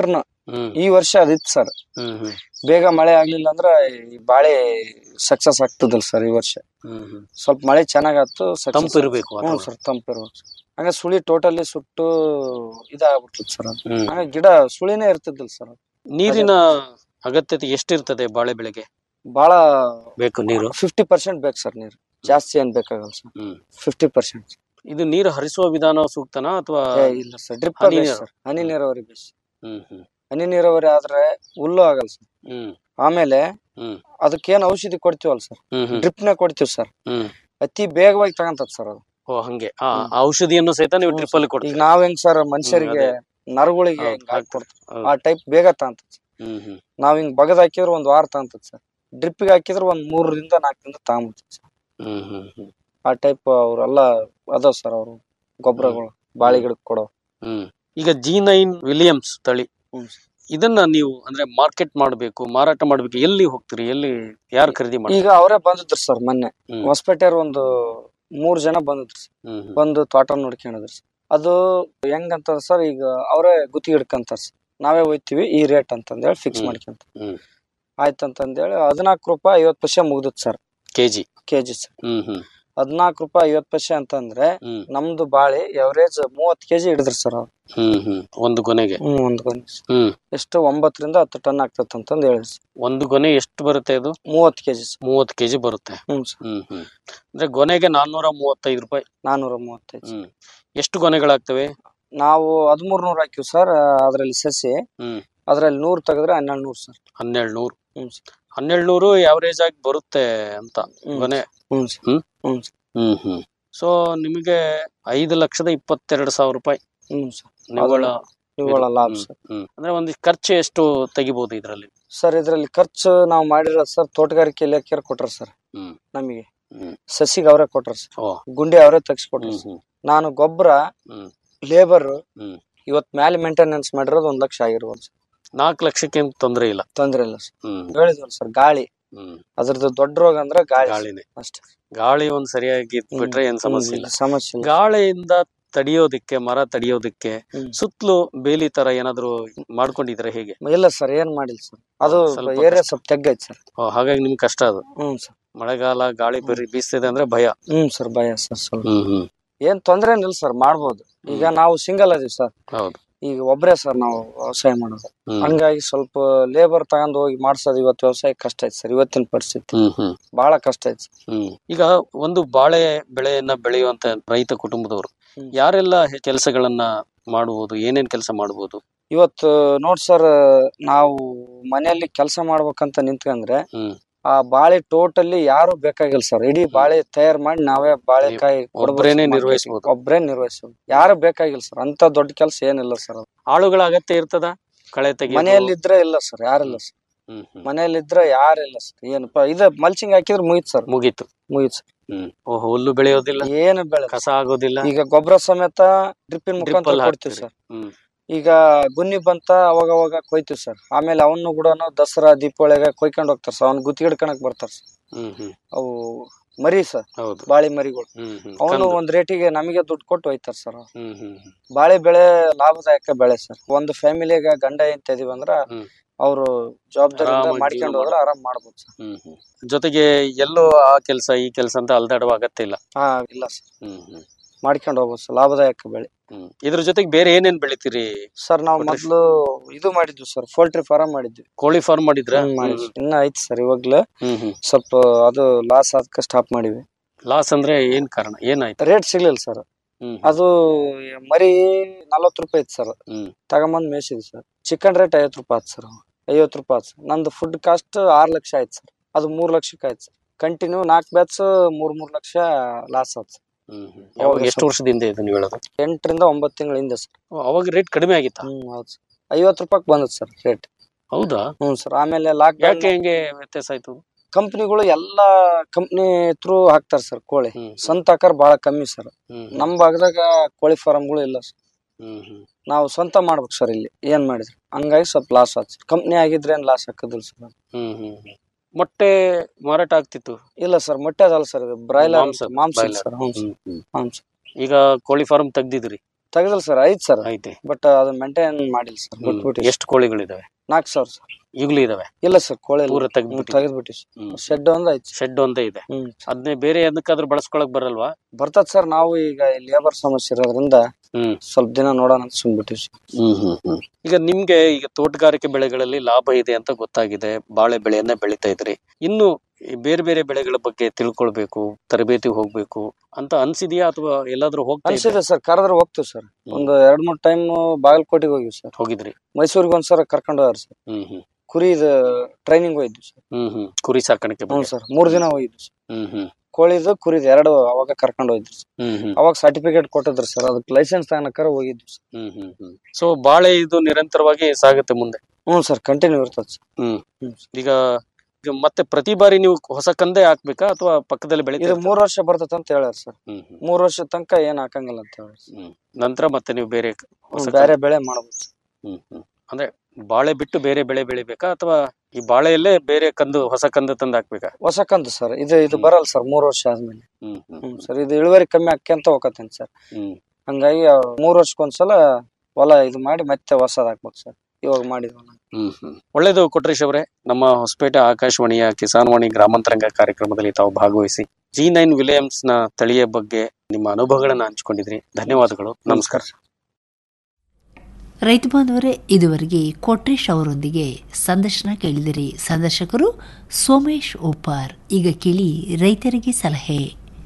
ಹ್ಮ್ ಈ ವರ್ಷ ಅದಿತ್ತು ಸರ್ ಹ್ಮ್ ಹ್ಮ್ ಬೇಗ ಮಳೆ ಆಗ್ಲಿಲ್ಲ ಅಂದ್ರ ಈ ಬಾಳೆ ಸಕ್ಸಸ್ ಆಗ್ತದಲ್ ಸರ್ ಈ ವರ್ಷ ಹ್ಮ್ ಹ್ಮ್ ಸ್ವಲ್ಪ ಮಳೆ ಚೆನ್ನಾಗಾತು ತಂಪು ಇರ್ಬೇಕು ಹ್ಞೂ ವಾತಾವರಣ. ಸರ್ ತಂಪು ಇರ್ಬೇಕು ಹಂಗ ಸುಳಿ ಟೋಟಲಿ ಸುಟ್ಟು ಇದಾಗ್ಬಿಡ್ತದ ಸರ್ ಅದು ಹ್ಮ್. ಹಂಗ ಗಿಡ ಸುಳಿನೇ ಇರ್ತಿದ್ದಿಲ್ಲ ಸರ್ ನೀರಿನ ಅಗತ್ಯತೆ ಎಷ್ಟಿರ್ತದೆ ಬಾಳೆ ಬೆಳೆಗೆ ಬಾಳ ಬೇಕು ನೀರು ಫಿಫ್ಟಿ ಪರ್ಸೆಂಟ್ ಬೇಕು ಸರ್ ನೀರು ಜಾಸ್ತಿ ಏನ್ ಬೇಕಾಗಲ್ಲ ಸರ್ ಹ್ಮ್ ಫಿಫ್ಟಿ ಪರ್ಸೆಂಟ್ ಇದು ನೀರು ಹರಿಸುವ ವಿಧಾನ ಸೂಕ್ತನಾ ಅಥವಾ ಇಲ್ಲ ಸರ್ ಡ್ರಿಪ್ ಹನಿ ನೀರು. ಸರ್ ಹನಿ ನೀರಾವರಿ ಬೇಸ್ ಹ್ಮ್ ಹ್ಮ್ ಹನಿ ನೀರಾವರಿ ಆದ್ರೆ ಹುಲ್ಲು ಆಗಲ್ಲ ಸರ್ ಹ್ಮ್ ಆಮೇಲೆ ಹ್ಮ್ ಅದಕ್ಕೇನ್ ಔಷಧಿ ಕೊಡ್ತೀವಲ್ಲ ಸರ್ ಹ್ಮ್ ಹ್ಮ್ ಡ್ರಿಪ್ ನೇ ಕೊಡ್ತೀವಿ ಸರ್ ಹ್ಮ್ ಅತಿ ಬೇಗವಾಗಿ ತಗಂತದ ಸರ್ ಅದು ಓ ಹಂಗೆ ಆ ಆ ಔಷಧಿಯನ್ನು ಸಹಿತ ನೀವು ಹ್ಮ್ ಟ್ರಿಪ್ ಅಲ್ಲಿ ಈಗ ಕೊಡ್ತೀರಿ ನಾವ್ ಹೆಂಗ್ ಸರ್ ಮನುಷ್ಯರಿಗೆ ಅದೇ. ನರಗಳಿಗೆ ಹೌದು, ಹಿಂಗ್ ಹಾಕ್ಕೊಡ್ತೀವಿ ಹೌದು. ಆ ಟೈಪ್ ಬೇಗ ತಗಂತದ ಹ್ಮ್ ಹ್ಮ್ ನಾವ್ ಹಿಂಗ್ ಬಗದ್ ಹಾಕಿದ್ರೆ ಒಂದ್ ವಾರ ತಗಂತದ ಸರ್ ಡ್ರಿಪ್ಗೆ ಹಾಕಿದ್ರೆ ಒಂದ್ ಮೂರರಿಂದ ನಾಲ್ಕು ದಿನ ತಗೊಂಬರ್ತದ ಸರ್ ಹ್ಮ್ ಹ್ಮ್ ಹ್ಮ್ ಆ ಟೈಪ್ ಅವ್ರೆಲ್ಲ ಅದಾವ ಸರ್ ಅವರು ಗೊಬ್ಬರಗಳು ಬಾಳಿ ಗಿಡಕ್ ಕೊಡೋ ಹ್ಮ್ ಈಗ ಜಿ ನೈನ್ ವಿಲಿಯಮ್ಸ್ ತಳಿ ಹ್ಮ್. ಇದನ್ನ ನೀವು ಅಂದ್ರೆ ಮಾರ್ಕೆಟ್ ಮಾಡ್ಬೇಕು ಮಾರಾಟ ಮಾಡ್ಬೇಕು ಎಲ್ಲಿ ಹೋಗ್ತೀರಿ ಎಲ್ಲಿ ಯಾರು ಖರೀದಿ ಮಾಡಿ ಈಗ ಅವರೇ ಬಂದಿದ್ರು ಸರ್ ಮೊನ್ನೆ ಹ್ಮ್. ಹೊಸಪೇಟೆಯವ್ರು ಒಂದು ಮೂರ್ ಜನ ಬಂದಿದ್ರು ಸರ್ ಹ್ಮ್ ಹ್ಮ್. ಬಂದು ತೋಟ ನೋಡ್ಕೊಂಡಿದ್ರು ಸರ್ ಅದು ಹೆಂಗಂತ ಸರ್ ಈಗ ಅವರೇ ಗುತ್ತಿ ಹಿಡ್ಕಂತಾರ ಸರ್ ನಾವೇ ಹೋಯ್ತಿವಿ ಈ ರೇಟ್ ಅಂತಂದೇಳಿ ಫಿಕ್ಸ್ ಹ್ಮ್. ಮಾಡ್ಕೊಂತ ಹ್ಮ್. ಆಯ್ತಂತಂದೇಳಿ ಹದಿನಾಲ್ಕು ರೂಪಾಯಿ ಐವತ್ತು ಪೈಸೆ ಮುಗ್ದತ್ sir KG KG sir hmm hmm ಹದಿನಾಲ್ಕು ರೂಪಾಯಿ ಐವತ್ತು ಪೈಸೆ ಅಂತಂದ್ರೆ ಹ್ಮ್ ನಮ್ದು ಬಾಳಿ ಎವರೇಜ್ ಮೂವತ್ ಕೆಜಿ ಹಿಡಿದ್ರಿ ಸರ್ ಅವ್ರು ಹ್ಮ್ ಹ್ಮ್ ಒಂದು ಗೊನೆಗೆ ಹ್ಮ್ ಒಂದ್ ಗೊನೆ ಹ್ಮ್ ಎಷ್ಟು ಒಂಬತ್ತರಿಂದ ಹತ್ತು ಟನ್ ಆಗ್ತತ್ ಅಂತಂದ್ ಹೇಳಿದ್ರು ಸರ್ ಒಂದು ಗೊನೆ ಎಷ್ಟು ಬರುತ್ತೆ ಇದು ಮೂವತ್ ಕೆಜಿ ಸರ್ ಮೂವತ್ತು ಕೆಜಿ ಬರುತ್ತೆ ಹ್ಮ್ ಸರ್ ಹ್ಮ್ ಹ್ಮ್ ಅಂದ್ರೆ ಗೊನೆಗೆ ನಾನ್ನೂರ ಮೂವತ್ತೈದು ರೂಪಾಯಿ ನಾನೂರ ಮೂವತ್ತೈದು ಹ್ಮ್ ಎಷ್ಟು ಗೊನೆಗಳಾಗ್ತವೆ ನಾವು ಹದಿಮೂರ್ ನೂರ್ ಹಾಕಿವಿ ಸರ್ ಅದ್ರಲ್ಲಿ ಸಸಿ ಹ್ಮ್ ಅದ್ರಲ್ಲಿ ನೂರ್ ತೆಗೆದ್ರೆ ಹನ್ನೆರಡು ನೂರ್ ಸರ್ ಹನ್ನೆರಡು ನೂರು ಹ್ಮ್ ಸರ್ ಹನ್ನೆರಡು ನೂರು ಯಾವರೇಜ್ ಆಗಿ ಬರುತ್ತೆ ಅಂತ ಹ್ಮ್. ಗೊನೆ hmm sir hmm? Hmm sir hmm hmm so ನಿಮಗೆ ಐದು ಲಕ್ಷದ ಇಪ್ಪತ್ತೆರಡು ಸಾವಿರ ರೂಪಾಯಿ ಹ್ಮ್ ಸರ್ ನಿವ್ವಳ ನಿವ್ವಳ ಲಾಭ ಹ್ಮ್, ಸರ್ ಹ್ಮ್. ಅಂದ್ರೆ ಒಂದು ಖರ್ಚು ಎಷ್ಟು ತೆಗಿಬಹುದು ಇದ್ರಲ್ಲಿ ಸರ್ ಇದ್ರಲ್ಲಿ ಖರ್ಚು ನಾವು ಮಾಡಿರೋದು ಸರ್ ತೋಟಗಾರಿಕೆ ಇಲಾಖೆಯವ್ರು ಕೊಟ್ರ ಸರ್ ಹ್ಮ್ ನಮಗೆ ಹ್ಮ್. ಸಸಿಗೆ ಅವರೇ ಕೊಟ್ರ ಸರ್ ಓ ಗುಂಡಿ ಅವರೇ ತೆಗ್ಸ್ಕೊಟ್ರ ಹ್ಮ್ ಸರ್ ಹ್ಮ್ ನಾನು ಗೊಬ್ಬರ ಹ್ಮ್ ಲೇಬರ್ ಹ್ಮ್. ಇವತ್ ಮ್ಯಾಲೆ ಮೇಂಟೆನೆನ್ಸ್ ಮಾಡಿರೋದು ಒಂದ್ ಲಕ್ಷ ಆಗಿರ್ಬೋದು ಸರ್ ನಾಲ್ಕು ಲಕ್ಷಕ್ಕೆ ತೊಂದ್ರೆ ಇಲ್ಲ ತೊಂದ್ರೆ ಇಲ್ಲ ಸರ್ ಹ್ಮ್ ಹೇಳಿದ್ವಲ್ಲ ಸರ್ ಗಾಳಿ ಹ್ಮ್ ಅದ್ರದ್ದು ದೊಡ್ಡ ರೋಗ ಅಂದ್ರೆ ಗಾಳಿ ಸರ್. ಗಾಳಿನೇ ಅಷ್ಟೇ ಗಾಳಿ ಒಂದ್ ಸರಿಯಾಗಿ ಹ್ಮ್. ಬಿಟ್ರೆ ಏನ್ ಸಮಸ್ಯೆ ಹ್ಮ್, ಇಲ್ಲ ಸಮಸ್ಯೆ ಇಲ್ಲ ಗಾಳಿಯಿಂದ ತಡಿಯೋದಕ್ಕೆ ಮರ ತಡಿಯೋದಕ್ಕೆ ಹ್ಮ್. ಸುತ್ತಲೂ ಬೇಲಿ ತರ ಏನಾದ್ರು ಮಾಡ್ಕೊಂಡಿದ್ರೆ ಹೇಗೆ ಇಲ್ಲ ಸರ್ ಏನ್ ಮಾಡಿಲ್ಲ ಸರ್ ಅದು ಸ್ವಲ್ಪ ಏರಿಯಾ ಕಷ್ಟ. ಸ್ವಲ್ಪ ತೆಗ್ಗೈತೆ ಸರ್ ಓ, ಹಾಗಾಗಿ ನಿಮ್ಗೆ ಕಷ್ಟ ಅದು ಹ್ಮ್ ಸರ್ ಮಳೆಗಾಲ ಗಾಳಿ ಬೇರೆ ಬೀಸ್ತಿದೆ ಅಂದ್ರೆ ಭಯ ಹ್ಮ್ ಸರ್ ಭಯ ಸರ್ ಸ್ವಲ್ಪ ಹ್ಮ್ ಹ್ಮ್ ಏನ್ ತೊಂದ್ರೆ ಏನಿಲ್ಲ ಸರ್ ಮಾಡ್ಬೋದು ಈಗ ನಾವು ಸಿಂಗಲ್ ಅದೀವಿ ಸರ್ ಹೌದು ಈಗ ಒಬ್ರೇ ಸರ್ ನಾವು ವ್ಯವಸಾಯ ಮಾಡೋದು ಹ್ಮ್ ಹಂಗಾಗಿ ಸ್ವಲ್ಪ ಲೇಬರ್ ತಗೊಂಡ್ ಹೋಗಿ ಮಾಡ್ಸೋದು ಇವತ್ತು ವ್ಯವಸಾಯ ಕಷ್ಟ ಐತೆ ಸರ್ ಇವತ್ತಿನ ಪರಿಸ್ಥಿತಿ ಹ್ಮ್ ಹ್ಮ್ ಬಹಳ ಕಷ್ಟ ಐತೆ ಸರ್. ಹ್ಮ್ ಈಗ ಒಂದು ಬಾಳೆ ಬೆಳೆಯನ್ನ ಬೆಳೆಯುವಂತ ರೈತ ಕುಟುಂಬದವರು ಹ್ಮ್. ಯಾರೆಲ್ಲ ಕೆಲಸಗಳನ್ನ ಮಾಡಬಹುದು ಏನೇನ್ ಕೆಲಸ ಮಾಡಬಹುದು ಇವತ್ತು ನೋಡ್ ಸರ್ ನಾವು ಮನೆಯಲ್ಲಿ ಕೆಲಸ ಮಾಡ್ಬೇಕಂತ ನಿಂತ್ಕಂದ್ರೆ ಹ್ಮ್ ಆ ಬಾಳೆ ಟೋಟಲಿ ಯಾರು ಬೇಕಾಗಿಲ್ಲ ಸರ್ ಇಡೀ ಬಾಳೆ ತಯಾರು ಮಾಡಿ ನಾವೇ ಬಾಳೆಕಾಯಿ ಕೊಡ್ಬೋದು ಒಬ್ರೇನೆ ಸರ್ ನಿರ್ವಹಿಸ್ಬೋದು. market ಗೆ. ಒಬ್ರೇ ನಿರ್ವಹಿಸ್ಬೋದು ಯಾರು ಬೇಕಾಗಿಲ್ಲ ಸರ್ ಅಂತ ದೊಡ್ಡ ಕೆಲಸ ಏನಿಲ್ಲ ಸರ್ ಅದು. ಆಳುಗಳ ಅಗತ್ಯ ಇರ್ತದ ಕಳೆ ತೆಗೆಯೋದು? ಮನೆಯಲ್ಲಿ ಇದ್ರೆ ಇಲ್ಲ ಸರ್ ಯಾರಿಲ್ಲ ಸರ್ ಹ್ಮ್ ಹ್ಮ್ ಮನೆಯಲ್ಲಿ ಇದ್ರೆ ಯಾರಿಲ್ಲ ಸರ್ ಏನಪ್ಪಾ ಇದು ಮಲ್ಚಿಂಗ್ ಹಾಕಿದ್ರೆ ಮುಗಿತ್ ಸರ್ ಮುಗೀತು ಮುಗಿತ್ ಸರ್ ಹ್ಮ್ ಓ ಹುಲ್ಲು ಬೆಳೆಯೋದಿಲ್ಲ ಏನು ಬೆಳೆ ಕಸ ಆಗೋದಿಲ್ಲ ಈಗ ಗೊಬ್ಬರ ಸಮೇತ ಡ್ರಿಪ್ಪಿನ Drip ಮುಖಾಂತರ ಅಲ್ಲಿ ಕೊಡ್ತೀವಿ ಹಾಕ್ತೀರಿ. ಸರ್ ಹ್ಮ್ ಈಗ ಗುನ್ನಿ ಬಂತ ಅವಾಗ ಅವಾಗ ಕೊಯ್ತೀವಿ ಸರ್ ಆಮೇಲೆ ಅವನು ಕೂಡ ದಸರಾ ದೀಪಾವಳಿಗೆ ಕೊಯ್ಕೊಂಡ್ ಹೋಗ್ತಾರ ಸರ್ ಅವ್ನ ಗುತ್ತಿ ಹಿಡ್ಕಣಕ್ ಬರ್ತಾರ ಸರ್ ಹ್ಮ್ ಹ್ಮ್ ಅವು ಮರಿ ಸರ್ ಹೌದು ಬಾಳಿ ಮರಿಗಳು ಹ್ಮ್ ಹ್ಮ್ ಅವನು ಕಂದು. ಒಂದ್ ರೇಟಿಗೆ ನಮಗೆ ದುಡ್ಡು ಕೊಟ್ಟು ಹೋಯ್ತಾರ ಸರ್ ಅವ್ರು. ಹ್ಮ್ ಹ್ಮ್ ಹ್ಮ್ ಬಾಳೆ ಬೆಳೆ ಲಾಭದಾಯಕ ಬೆಳೆ ಸರ್ ಒಂದು ಫ್ಯಾಮಿಲಿಗೆ ಗಂಡ ಎಂತ ಇದೀವಿ ಅಂದ್ರ ಹ್ಮ್. ಅವರು ಜವಾಬ್ದಾರಿಯಿಂದ ಆರಾಮಾಗಿ ಮಾಡ್ಕೊಂಡು ಜೀವನ ಹೋದ್ರೆ ಆರಾಮ್ ಮಾಡ್ಬೋದು ಸರ್ ಹ್ಮ್ ಹ್ಮ್ ಜೊತೆಗೆ ಎಲ್ಲೋ ಆ ಕೆಲಸ ಈ ಕೆಲಸ ಅಂತ ಅಲ್ದಾಡುವ ಅಗತ್ಯ ಇಲ್ಲ ಹಾ ಇಲ್ಲ ಸರ್ ಹ್ಮ್ ಹ್ಮ್ ಮಾಡ್ಕೊಂಡು ಹೋಗ್ಬೋದು ಸರ್ ಲಾಭದಾಯಕ ಬೆಳೆ ಹ್ಮ್ ಇದ್ರ ಜೊತೆಗೆ ಬೇರೆ ಏನೇನ್ ಬೆಳಿತೀರಿ ಸರ್ ನಾವು ಕೊಟ್ರೆ ಮೊದ್ಲು ಇದು ಮಾಡಿದ್ವಿ ಸರ್ ಪೋಲ್ಟ್ರಿ ಫಾರಂ ಮಾಡಿದ್ವಿ ಕೋಳಿ ಫಾರ್ಮ್ ಮಾಡಿದ್ರ ಹ್ಮ್, ಮಾಡಿದ್ವಿ ಇನ್ನ ಐತಿ ಸರ್ ಇವಾಗ್ಲೂ ಹ್ಮ್ ಹ್ಮ್ ಸ್ವಲ್ಪ ಅದು ಲಾಸ್ ಆದಕ್ಕೆ ಸ್ಟಾಪ್ ಮಾಡಿವಿ ಲಾಸ್ ಅಂದ್ರೆ ಏನ್ ಕಾರಣ ಏನಾಯ್ತು ರೇಟ್ ಸಿಗ್ಲಿಲ್ಲ ಸರ್ ಹ್ಮ್ ಅದು ಮರಿ ನಲ್ವತ್ತು ರೂಪಾಯಿ ಇತ್ತು ಸರ್ ಹ್ಮ್ ತಗೊಂಬಂದ್ ಮೇಸಿದ್ವಿ ಸರ್ ಚಿಕನ್ ರೇಟ್ ಐವತ್ತು ರೂಪಾಯಿ ಆಯ್ತು ಸರ್ ಐವತ್ತು ರೂಪಾಯಿ ಆಯ್ತು ಸರ್ ನಂದು ಫುಡ್ ಕಾಸ್ಟ್ ಆರು ಲಕ್ಷ ಆಯ್ತು ಸರ್ ಅದು ಮೂರ್ ಲಕ್ಷಕ್ಕೆ ಆಯ್ತು ಸರ್ ಕಂಟಿನ್ಯೂ ನಾಲ್ಕು ಬ್ಯಾಚ್ ಮೂರ್ ಮೂರ್ ಲಕ್ಷ ಲಾಸ್ ಆಯ್ತು ಸರ್ ಹ್ಮ್ ಹ್ಮ್ ಯಾವಾಗ ಎಷ್ಟು ವರ್ಷದಿಂದ ಇದು ನೀವು ಹೇಳೋದು ಎಂಟರಿಂದ ಒಂಬತ್ತು ತಿಂಗಳ ಹಿಂದೆ ಸರ್ ಓ, ಅವಾಗ ರೇಟ್ ಕಡಿಮೆ ಆಗಿತ್ತಾ ಹ್ಮ್ ಹೌದು ಸರ್ ಐವತ್ತು ರೂಪಾಯಿ ಬಂದದ್ ಸರ್ ರೇಟ್ ಹೌದಾ ಹ್ಮ್ ಸರ್ ಆಮೇಲೆ ಲಾಕ್ ಯಾಕೆ ಹೆಂಗೆ ವ್ಯತ್ಯಾಸ ಆಯ್ತು ಕಂಪ್ನಿಗಳು ಎಲ್ಲಾ ಕಂಪ್ನಿ ಥ್ರೂ ಹಾಕ್ತಾರ ಸರ್ ಕೋಳಿ ಹ್ಮ್ ಸ್ವಂತ ಆಕಾರ ಬಹಳ ಕಮ್ಮಿ ಸರ್ ಹ್ಮ್ ನಮ್ ಭಾಗದಾಗ ಕೋಳಿ ಫಾರಂಗಳು ಇಲ್ಲ ಸರ್ ಹ್ಮ್ ಹ್ಮ್ ನಾವು ಸ್ವಂತ ಮಾಡ್ಬೇಕು ಸರ್ ಇಲ್ಲಿ ಏನ್ ಮಾಡಿದ್ರಿ ಹಂಗಾಗಿ ಸ್ವಲ್ಪ ಲಾಸ್ ಆಯ್ತು ಕಂಪ್ನಿ ಆಗಿದ್ರೆ ಏನ್ ಲಾಸ್ ಹಾಕದಿಲ್ಲ ಸರ್ ಹ್ಮ್ ಹ್ಮ್ ಹ್ಮ್. ಮೊಟ್ಟೆ ಮಾರಾಟ ಆಗ್ತಿತ್ತು ಇಲ್ಲ ಸರ್ ಮೊಟ್ಟೆ ಅದಲ್ಲ ಸರ್ ಇದು ಬ್ರಾಯ್ಲರ್ ಮಾಂಸ, ಮಾಂಸ broiler. ಸರ್ ಹ್ಞೂ ಸರ್ ಹ್ಮ್ ಹ್ಮ್. ಮಾಂಸ ಈಗ ಕೋಳಿ ಫಾರ್ಮ್ ತೆಗ್ದಿದ್ರಿ ತೆಗದಲ್ ಸರ್ ಐತ್ ಸರ್ ಐತಿ ಬಟ್ ಅದು ಮೇಂಟೈನ್ ಮಾಡಿಲ್ಲ ಸರ್ ಹ್ಮ್. ಬಿಟ್ಬಿಟ್ಟು ಎಷ್ಟು ಕೋಳಿಗಳಿದಾವೆ ನಾಲ್ಕು ಸಾವಿರ ಸರ್ ಈಗಲೂ ಇದಾವೆ ಇಲ್ಲ ಸರ್ ಕೋಳಿ ಪೂರ ತೆಗ್ದ್ಬಿಟ್ಟಿದೆ. ತೆಗೆದ್ಬಿಟ್ಟು ಹ್ಮ್. ಶೆಡ್ ಒಂದ್ ಐತಿ ಶೆಡ್ ಒಂದೇ ಇದೆ ಹ್ಮ್ ಅದನ್ನೇ ಬೇರೆ ಎದಕ್ಕಾದ್ರೂ ಬಳಸ್ಕೊಳಕ್ ಬರಲ್ವಾ ಬರ್ತದ ಸರ್ ನಾವು ಈಗ ಲೇಬರ್ ಸಮಸ್ಯೆ ಇರೋದ್ರಿಂದ ಹ್ಮ್ ಸ್ವಲ್ಪ ದಿನ ನೋಡೋಣ ಅಂತ ಸುಮ್ಬಿಟ್ಟಿವಿ ಸರ್ ಹ್ಮ್ ಹ್ಮ್ ಹ್ಮ್ ಈಗ ನಿಮ್ಗೆ ಈಗ ತೋಟಗಾರಿಕೆ ಬೆಳೆಗಳಲ್ಲಿ ಲಾಭ ಇದೆ ಅಂತ ಗೊತ್ತಾಗಿದೆ ಬಾಳೆ ಬೆಳೆಯನ್ನ ಬೆಳಿತಾ ಇದ್ರಿ ಇನ್ನು ಈ ಬೇರೆ ಬೇರೆ ಬೆಳೆಗಳ ಬಗ್ಗೆ ತಿಳ್ಕೊಳ್ಬೇಕು ತರಬೇತಿ ಹೋಗ್ಬೇಕು ಅಂತ ಅನ್ಸಿದ್ಯಾ ಅಥವಾ ಎಲ್ಲಾದ್ರೂ ಹೋಗ್ತಾ ಇದ್ರಾ? ಅನ್ಸಿದೆ ಸರ್ ಕರೆದ್ರೆ ಹೋಗ್ತೀವಿ ಸರ್ ಒಂದು ಎರಡ್ ಮೂರ್ ಟೈಮ್ ಬಾಗಲಕೋಟೆಗೆ ಹೋಗಿವಿ ಸರ್ ಹೋಗಿದ್ರಿ ಮೈಸೂರಿಗೆ ಒಂದ್ಸಲ ಕರ್ಕೊಂಡು ಹೋಗ್ಯಾರ ಸರ್ ಹ್ಮ್ ಹ್ಮ್ ಕುರಿದ ಟ್ರೈನಿಂಗ್ ಹೋಗಿದ್ವಿ ಸರ್ ಹ್ಮ್ ಹ್ಮ್ ಕುರಿ ಸಾಕಾಣಿಕೆ ಹ್ಞೂ ಬಗ್ಗೆ ಸರ್ ಮೂರ್ ದಿನ ಹೋಗಿದ್ವಿ ಸರ್ ಹ್ಮ್ ಹ್ಮ್ ಕೋಳಿದು ಕುರಿದು ಎರಡು ಅವಾಗ ಕರ್ಕೊಂಡು ಹೋಗಿದ್ವಿ ಸರ್ ಹ್ಮ್ ಹ್ಮ್ ಅವಾಗ ಸರ್ಟಿಫಿಕೇಟ್ ಕೊಟ್ಟಿದ್ರು ಸರ್ ಅದಕ್ಕೆ ಲೈಸೆನ್ಸ್ ತಗೊಳಕರ ಹೋಗಿದ್ವಿ ಸರ್ ಹ್ಮ್ ಹ್ಮ್ ಹ್ಮ್ ಸೊ ಬಾಳೆ ಇದು ನಿರಂತರವಾಗಿ ಸಾಗುತ್ತೆ ಮುಂದೆ ಹ್ಞೂ ಸರ್ ಕಂಟಿನ್ಯೂ ಇರ್ತದೆ ಸರ್ ಹ್ಮ್ ಹ್ಮ್. ಈಗ ಈಗ ಮತ್ತೆ ಪ್ರತಿ ಬಾರಿ ನೀವು ಹೊಸ ಕಂದೆ ಹಾಕ್ಬೇಕಾ ಅಥವಾ ಪಕ್ಕದಲ್ಲಿ ಬೆಳಿತಾ ಇದು ಇರ್ತಾ? ಮೂರ್ ವರ್ಷ ಬರ್ತೈತೆ ಅಂತ ಹೇಳ್ಯಾರ ಸರ್ ಹ್ಮ್ ಹ್ಮ್ ಮೂರ್ ವರ್ಷ ತನಕ ಏನ್ ಹಾಕಂಗಿಲ್ಲ ಅಂತ ಹೇಳ್ಯಾರ ಸರ್ ಹ್ಮ್ ನಂತರ ಮತ್ತೆ ನೀವು ಬೇರೆ ಹೊಸ ಹ್ಮ್, ಬೇರೆ ಬೆಳೆ ಮಾಡ್ಬೋದು ಸರ್ ಹ್ಮ್ ಹ್ಮ್ ಅಂದ್ರೆ ಬಾಳೆ ಬಿಟ್ಟು ಬೇರೆ ಬೆಳೆ ಬೆಳಿಬೇಕಾ ಅಥವಾ ಈ ಬಾಳೆಯಲ್ಲೇ ಬೇರೆ ಕಂದು ಹೊಸ ಕಂದು ತಂದು ಹಾಕ್ಬೇಕಾ ಹೊಸ ಕಂತು ಸರ್ ಇದು ಇದು ಹ್ಮ್. ಬರಲ್ಲ ಸರ್ ಮೂರ್ ವರ್ಷ ಆದ್ಮೇಲೆ ಹ್ಮ್ ಹ್ಮ್ ಹ್ಮ್ ಸರ್ ಇದು ಇಳುವರಿ ಕಮ್ಮಿ ಆಕ್ಯಂತ ಹೋಗತ್ತೇನೆ ಸರ್ ಹ್ಮ್ ಹಂಗಾಗಿ ಆ ಮೂರ್ ವರ್ಷಕ್ಕೊಂದ್ಸಲ ಹೊಲ ಇದು ಮಾಡಿ ಮತ್ತೆ ಹೊಸದ್ ಹಾಕ್ಬೇಕು ಸರ್ ಇವಾಗ ಮಾಡಿದ್ವಲ್ಲ ಹ್ಮ್ ಹ್ಮ್ ಒಳ್ಳೇದು ಕೊಟ್ರೇಶ್ ಅವರೇ ನಮ್ಮ ಹೊಸಪೇಟೆ ಆಕಾಶವಾಣಿಯ ಕಿಸಾನ್ವಾಣಿ ಗ್ರಾಮಾಂತರಂಗ ಕಾರ್ಯಕ್ರಮದಲ್ಲಿ ತಾವು ಭಾಗವಹಿಸಿ ಜಿ ನೈನ್ ವಿಲಿಯಮ್ಸ್ ನ ತಳಿಯ ಬಗ್ಗೆ ನಿಮ್ಮ ಅನುಭವಗಳನ್ನ ಹಂಚಿಕೊಂಡಿದ್ರಿ ಧನ್ಯವಾದಗಳು ನಮಸ್ಕಾರ ರೈತ ಬಾಂಧವರೇ ಇದುವರೆಗೆ ಕೊಟ್ರೇಶ್ ಅವರೊಂದಿಗೆ ಸಂದರ್ಶನ ಕೇಳಿದಿರಿ ಸಂದರ್ಶಕರು ಸೋಮೇಶ್ ಓಪಾರ್ ಈಗ ಕೇಳಿ ರೈತರಿಗೆ ಸಲಹೆ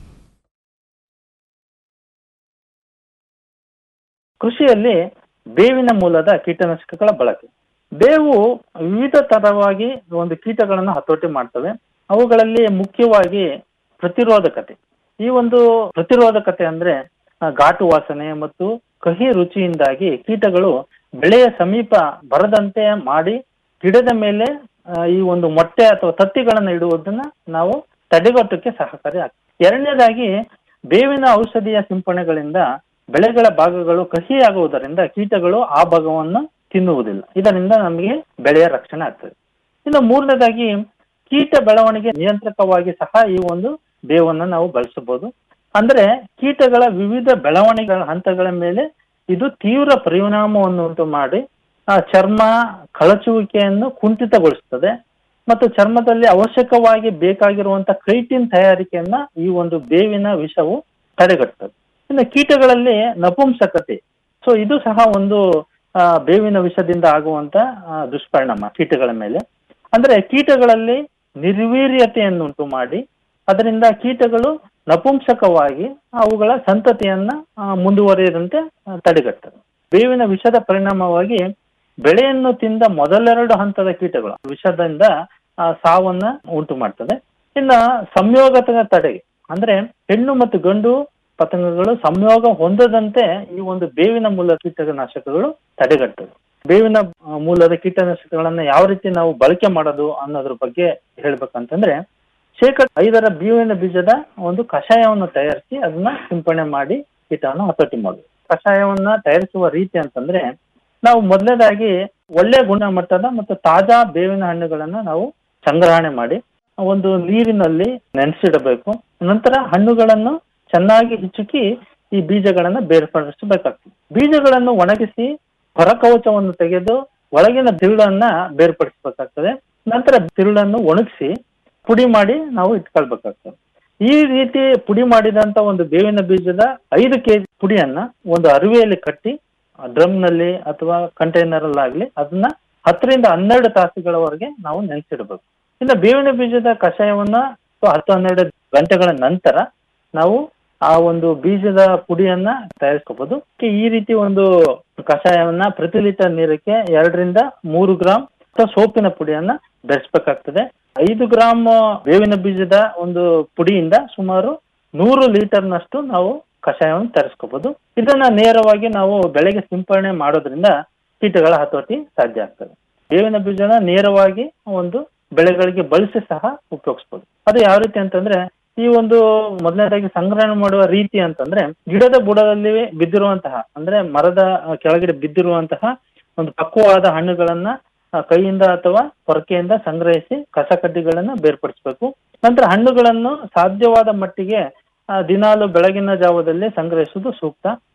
ಕೃಷಿಯಲ್ಲಿ ಬೇವಿನ ಮೂಲದ ಕೀಟನಾಶಕಗಳ ಬಳಕೆ ಬೇವು ವಿವಿಧ ತರವಾಗಿ ಒಂದು ಕೀಟಗಳನ್ನು ಹತೋಟಿ ಮಾಡ್ತವೆ ಅವುಗಳಲ್ಲಿ ಮುಖ್ಯವಾಗಿ ಪ್ರತಿರೋಧಕತೆ ಈ ಒಂದು ಪ್ರತಿರೋಧಕತೆ ಅಂದ್ರೆ ಆ, ಘಾಟು ವಾಸನೆ ಮತ್ತು ಕಹಿ ರುಚಿಯಿಂದಾಗಿ ಕೀಟಗಳು ಬೆಳೆಯ ಸಮೀಪ ಬರದಂತೆ ಮಾಡಿ ಗಿಡದ ಮೇಲೆ ಆ, ಈ ಒಂದು ಮೊಟ್ಟೆ ಅಥವಾ ತತ್ತಿಗಳನ್ನು ಇಡುವುದನ್ನ ನಾವು ತಡೆಗಟ್ಟಕ್ಕೆ ಸಹಕಾರಿ ಆಗ್ತದೆ ಎರಡನೇದಾಗಿ ಬೇವಿನ ಔಷಧಿಯ ಸಿಂಪರಣೆಗಳಿಂದ ಬೆಳೆಗಳ ಭಾಗಗಳು ಕಹಿಯಾಗುವುದರಿಂದ ಕೀಟಗಳು ಆ ಭಾಗವನ್ನು ತಿನ್ನುವುದಿಲ್ಲ ಇದರಿಂದ ನಮಗೆ ಬೆಳೆಯ ರಕ್ಷಣೆ ಆಗ್ತದೆ ಇನ್ನು ಮೂರನೇದಾಗಿ ಕೀಟ ಬೆಳವಣಿಗೆ ನಿಯಂತ್ರಕವಾಗಿ ಸಹ ಈ ಒಂದು ಬೇವನ್ನು ನಾವು ಬಳಸಬಹುದು ಅಂದ್ರೆ ಕೀಟಗಳ ವಿವಿಧ ಬೆಳವಣಿಗೆಗಳ ಹಂತಗಳ ಮೇಲೆ ಇದು ತೀವ್ರ ಪರಿಣಾಮವನ್ನು ಉಂಟು ಮಾಡಿ ಆ ಚರ್ಮ ಕಳಚುವಿಕೆಯನ್ನು ಕುಂಠಿತಗೊಳಿಸುತ್ತದೆ ಮತ್ತು ಚರ್ಮದಲ್ಲಿ ಅವಶ್ಯಕವಾಗಿ ಬೇಕಾಗಿರುವಂತ ಕ್ರೈಟಿನ್ ತಯಾರಿಕೆಯನ್ನ ಈ ಒಂದು ಬೇವಿನ ವಿಷವು ತಡೆಗಟ್ಟುತ್ತದೆ ಇನ್ನು ಕೀಟಗಳಲ್ಲಿ ನಪುಂಸಕತೆ ಸೊ ಇದು ಸಹ ಒಂದು ಆ, ಬೇವಿನ ವಿಷದಿಂದ ಆಗುವಂತ ಆ, ದುಷ್ಪರಿಣಾಮ ಕೀಟಗಳ ಮೇಲೆ ಅಂದ್ರೆ ಕೀಟಗಳಲ್ಲಿ ನಿರ್ವೀರ್ಯತೆಯನ್ನುಂಟು ಮಾಡಿ ಅದರಿಂದ ಕೀಟಗಳು ನಪುಂಸಕವಾಗಿ ಅವುಗಳ ಸಂತತಿಯನ್ನ ಆ, ಮುಂದುವರಿಯದಂತೆ ಆ, ತಡೆಗಟ್ಟುತ್ತದೆ ಬೇವಿನ ವಿಷದ ಪರಿಣಾಮವಾಗಿ ಬೆಳೆಯನ್ನು ತಿಂದ ಮೊದಲೆರಡು ಹಂತದ ಕೀಟಗಳು ವಿಷದಿಂದ ಆ, ಸಾವನ್ನ ಉಂಟು ಮಾಡ್ತದೆ ಇನ್ನ ಸಂಯೋಗದ ತಡೆಗೆ ಅಂದ್ರೆ ಹೆಣ್ಣು ಮತ್ತು ಗಂಡು ಪತಂಗಗಳು ಸಂಯೋಗ ಹೊಂದದಂತೆ ಈ ಒಂದು ಬೇವಿನ ಮೂಲ ಕೀಟನಾಶಕಗಳು ತಡೆಗಟ್ಟುದು ಬೇವಿನ ಆ, ಮೂಲದ ಕೀಟನಾಶಕಗಳನ್ನ ಯಾವ ರೀತಿ ನಾವು ಬಳಕೆ ಮಾಡೋದು ಅನ್ನೋದ್ರ ಬಗ್ಗೆ ಹೇಳ್ಬೇಕಂತಂದ್ರೆ ಶೇಕಡ ಐದರ ಬೇವಿನ ಬೀಜದ ಒಂದು ಕಷಾಯವನ್ನು ತಯಾರಿಸಿ ಅದನ್ನ ಸಿಂಪಡಣೆ ಮಾಡಿ ಕೀಟವನ್ನು ಹತೋಟಿ ಮಾಡುದು ಕಷಾಯವನ್ನ ತಯಾರಿಸುವ ರೀತಿ ಅಂತಂದ್ರೆ ನಾವು ಮೊದಲನೇದಾಗಿ ಒಳ್ಳೆ ಗುಣಮಟ್ಟದ ಮತ್ತು ತಾಜಾ ಬೇವಿನ ಹಣ್ಣುಗಳನ್ನ ನಾವು ಸಂಗ್ರಹಣೆ ಮಾಡಿ ಒಂದು ನೀರಿನಲ್ಲಿ ನೆನೆಸಿಡಬೇಕು ನಂತರ ಹಣ್ಣುಗಳನ್ನು ಚೆನ್ನಾಗಿ ಹಿಚುಕಿ ಈ ಬೀಜಗಳನ್ನ ಬೇರ್ಪಡಿಸಬೇಕಾಗ್ತದೆ ಬೀಜಗಳನ್ನು ಒಣಗಿಸಿ ಹೊರಕವಚವನ್ನು ತೆಗೆದು ಒಳಗಿನ ತಿರುಳನ್ನ ಬೇರ್ಪಡಿಸಬೇಕಾಗ್ತದೆ ನಂತರ ತಿರುಳನ್ನು ಒಣಗಿಸಿ ಪುಡಿ ಮಾಡಿ ನಾವು ಇಟ್ಕೊಳ್ಬೇಕಾಗ್ತದೆ ಈ ರೀತಿ ಪುಡಿ ಮಾಡಿದಂತ ಒಂದು ಬೇವಿನ ಬೀಜದ ಐದು ಕೆಜಿ ಪುಡಿಯನ್ನ ಒಂದು ಅರಿವೆಯಲ್ಲಿ ಕಟ್ಟಿ ಡ್ರಮ್ ನಲ್ಲಿ ಅಥವಾ ಕಂಟೈನರ್ ಅಲ್ಲಾಗ್ಲಿ ಅದನ್ನ ಹತ್ತರಿಂದ ಹನ್ನೆರಡು ತಾಸುಗಳವರೆಗೆ ನಾವು ನೆನೆಸಿಡಬೇಕು ಇನ್ನು ಬೇವಿನ ಬೀಜದ ಕಷಾಯವನ್ನ ಅಥವಾ ಹತ್ತು ಹನ್ನೆರಡು ಗಂಟೆಗಳ ನಂತರ ನಾವು ಆ ಒಂದು ಬೀಜದ ಪುಡಿಯನ್ನ ತಯಾರಿಸ್ಕೋಬಹುದು ಈ ರೀತಿ ಒಂದು ಕಷಾಯವನ್ನ ಪ್ರತಿ ಲೀಟರ್ ನೀರಕ್ಕೆ ಎರಡರಿಂದ ಮೂರು ಗ್ರಾಂ ಅಥವಾ ಸೋಪಿನ ಪುಡಿಯನ್ನ ಬೆರೆಸ್ಬೇಕಾಗ್ತದೆ ಐದು ಗ್ರಾಮ್ ಬೇವಿನ ಬೀಜದ ಒಂದು ಪುಡಿಯಿಂದ ಸುಮಾರು ನೂರು ಲೀಟರ್ನಷ್ಟು ನಾವು ಕಷಾಯವನ್ನು ತರಿಸ್ಕೋಬಹುದು ಇದನ್ನ ನೇರವಾಗಿ ನಾವು ಬೆಳೆಗೆ ಸಿಂಪರಣೆ ಮಾಡೋದ್ರಿಂದ ಕೀಟಗಳ ಹತೋಟಿ ಸಾಧ್ಯ ಆಗ್ತದೆ ಬೇವಿನ ಬೀಜನ ನೇರವಾಗಿ ಒಂದು ಬೆಳೆಗಳಿಗೆ ಬಳಸಿ ಸಹ ಉಪಯೋಗಿಸ್ಬೋದು ಅದು ಯಾವ ರೀತಿ ಅಂತಂದ್ರೆ ಈ ಒಂದು ಮೊದಲನೇದಾಗಿ ಸಂಗ್ರಹಣೆ ಮಾಡುವ ರೀತಿ ಅಂತಂದ್ರೆ ಗಿಡದ ಬುಡದಲ್ಲಿ ಬಿದ್ದಿರುವಂತಹ ಅಂದ್ರೆ ಮರದ ಆ, ಕೆಳಗಡೆ ಬಿದ್ದಿರುವಂತಹ ಒಂದು ಪಕ್ವವಾದ ಹಣ್ಣುಗಳನ್ನ ಆ, ಕೈಯಿಂದ ಅಥವಾ ಹೊರಕೆಯಿಂದ ಸಂಗ್ರಹಿಸಿ ಕಸಕಡ್ಡಿಗಳನ್ನ ಬೇರ್ಪಡಿಸಬೇಕು ನಂತರ ಹಣ್ಣುಗಳನ್ನು ಸಾಧ್ಯವಾದ ಮಟ್ಟಿಗೆ ಆ, ದಿನಾಲು ಬೆಳಗಿನ ಜಾವದಲ್ಲಿ ಸಂಗ್ರಹಿಸುವುದು ಸೂಕ್ತ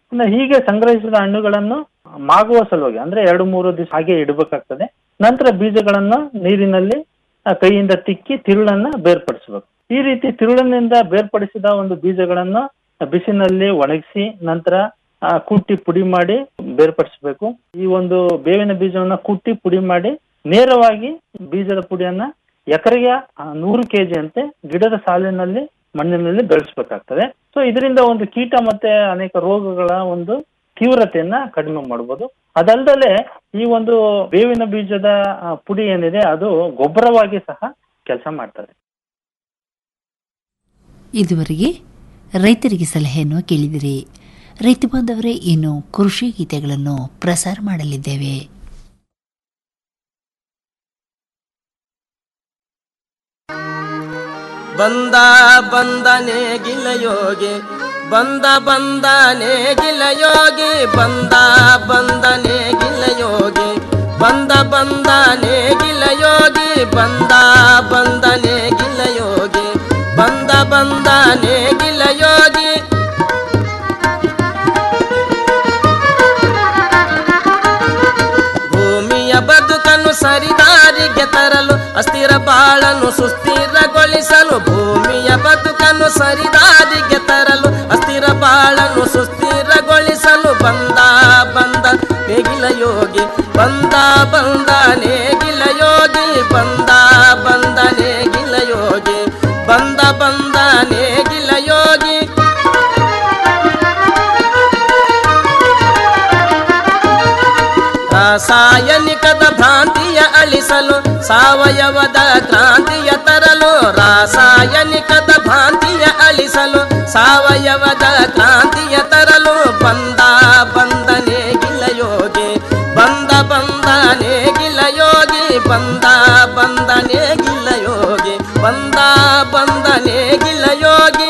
ಇನ್ನು ಹೀಗೆ ಸಂಗ್ರಹಿಸಿದ ಹಣ್ಣುಗಳನ್ನು ಮಾಗುವ ಸಲುವಾಗಿ ಅಂದ್ರೆ ಎರಡು ಮೂರು ದಿವಸ ಹಾಗೆ ಇಡಬೇಕಾಗ್ತದೆ ನಂತರ ಬೀಜಗಳನ್ನ ನೀರಿನಲ್ಲಿ ಆ, ಕೈಯಿಂದ ತಿಕ್ಕಿ ತಿರುಳನ್ನ ಬೇರ್ಪಡಿಸಬೇಕು ಈ ರೀತಿ ತಿರುಳಿನಿಂದ ಬೇರ್ಪಡಿಸಿದ ಒಂದು ಬೀಜಗಳನ್ನ ಬಿಸಿನಲ್ಲಿ ಒಣಗಿಸಿ ನಂತರ ಆ, ಕುಟ್ಟಿ ಪುಡಿ ಮಾಡಿ ಬೇರ್ಪಡಿಸಬೇಕು ಈ ಒಂದು ಬೇವಿನ ಬೀಜವನ್ನ ಕುಟ್ಟಿ ಪುಡಿ ಮಾಡಿ ನೇರವಾಗಿ ಬೀಜದ ಪುಡಿಯನ್ನ ಎಕರೆಗೆ ಆ, ನೂರು ಕೆಜಿ ಅಂತೆ ಗಿಡದ ಸಾಲಿನಲ್ಲಿ ಮಣ್ಣಿನಲ್ಲಿ ಬೆಳೆಸಬೇಕಾಗ್ತದೆ ಸೊ ಇದರಿಂದ ಒಂದು ಕೀಟ ಮತ್ತೆ ಅನೇಕ ರೋಗಗಳ ಒಂದು ತೀವ್ರತೆಯನ್ನ ಕಡಿಮೆ ಮಾಡಬಹುದು ಅದಲ್ದಲೆ ಈ ಒಂದು ಬೇವಿನ ಬೀಜದ ಆ, ಪುಡಿ ಏನಿದೆ ಅದು ಗೊಬ್ಬರವಾಗಿ ಸಹ ಕೆಲಸ ಮಾಡ್ತದೆ ಇದುವರೆಗೆ ರೈತರಿಗೆ ಸಲಹೆಯನ್ನು ಕೇಳಿದಿರಿ ರೈತ ಬಾಂಧವರೇ ಇನ್ನು ಕೃಷಿ ಗೀತೆಗಳನ್ನು ಪ್ರಸಾರ ಮಾಡಲಿದ್ದೇವೆ ಬಂದ ಬಂದನೆ ಗಿಲಯೋಗಿ ಬಂದ ಬಂದನೆ ಗಿಲಯೋಗಿ ಬಂದ ಬಂದನೆ ಗಿಲಯೋಗಿ ಬಂದ ಬಂದನೆ ಗಿಲಯೋಗಿ ಬಂದ ಬಂದನೆ ಗಿಲಯೋಗಿ ಬಂದ ಬಂದನೆ ಗಿಲಯೋಗಿ ಭೂಮಿಯ ಬದುಕನ್ನು ಸರಿದಾರಿಗೆ ತರಲು ಅಸ್ಥಿರ ಬಾಳನ್ನು ಸುಸ್ಥಿರಗೊಳಿಸಲು ಭೂಮಿಯ ಬದುಕನ್ನು ಸರಿದಾರಿಗೆ ತರಲು ಅಸ್ಥಿರ ಬಾಳನ್ನು ಸುಸ್ಥಿರಗೊಳಿಸಲು ಬಂದ ಬಂದ ನೇಗಿಲ ಯೋಗಿ ಬಂದ ಬಂದ ನೇಗಿಲ ಯೋಗಿ ಬಂದ ಬಂದ ನೇಗಿಲ ಯೋಗಿ ಬಂದ ಬಂದ ನೇಗಿಲ ಯೋಗಿ ರಾಸಾಯನಿಕದ ಭ್ರಾಂತಿಯ ಅಳಿಸಲು ಸಾವಯವದ ಕ್ರಾಂತಿಯ ತರಲು ರಾಸಾಯನಿಕದ ಭ್ರಾಂತಿಯ ಅಳಿಸಲು ಸಾವಯವದ ಕ್ರಾಂತಿಯ ತರಲು ಬಂದ ಬಂದನೆ ಗಿಲಯೋಗಿ ಬಂದ ಬಂದನೆ ಗಿಲಯೋಗಿ ಬಂದ ಬಂದನೆ ಗಿಲಯೋಗಿ ಬಂದ ಬಂದನೆ ಗಿಲಯೋಗಿ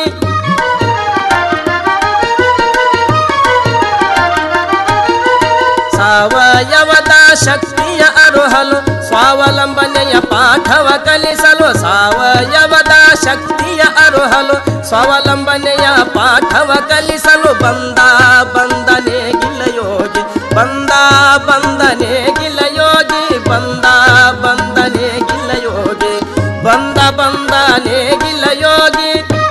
ಸಾವಯವದ ಶಕ್ತಿಯ ಅರುಹಲು ಸ್ವಾವಲಂಬನೆಯ ಪಾಠವ ಕಲಿಸಲು ಸಾವಯವದ ಶಕ್ತಿಯ ಅರುಹಲು ಸ್ವಾವಲಂಬನೆಯ ಪಾಠವ ಕಲಿಸಲು ಬಂದ ಬಂದನೆ ಗಿಲಯೋಗಿ ಬಂದ ಬಂದನೆ ಗಿಲಯೋಗಿ ಬಂದ ಬಂದನೆ ಗಿಲಯೋಗಿ ಬಂದ ಬಂದನೆ ಗಿಲಯೋಗಿ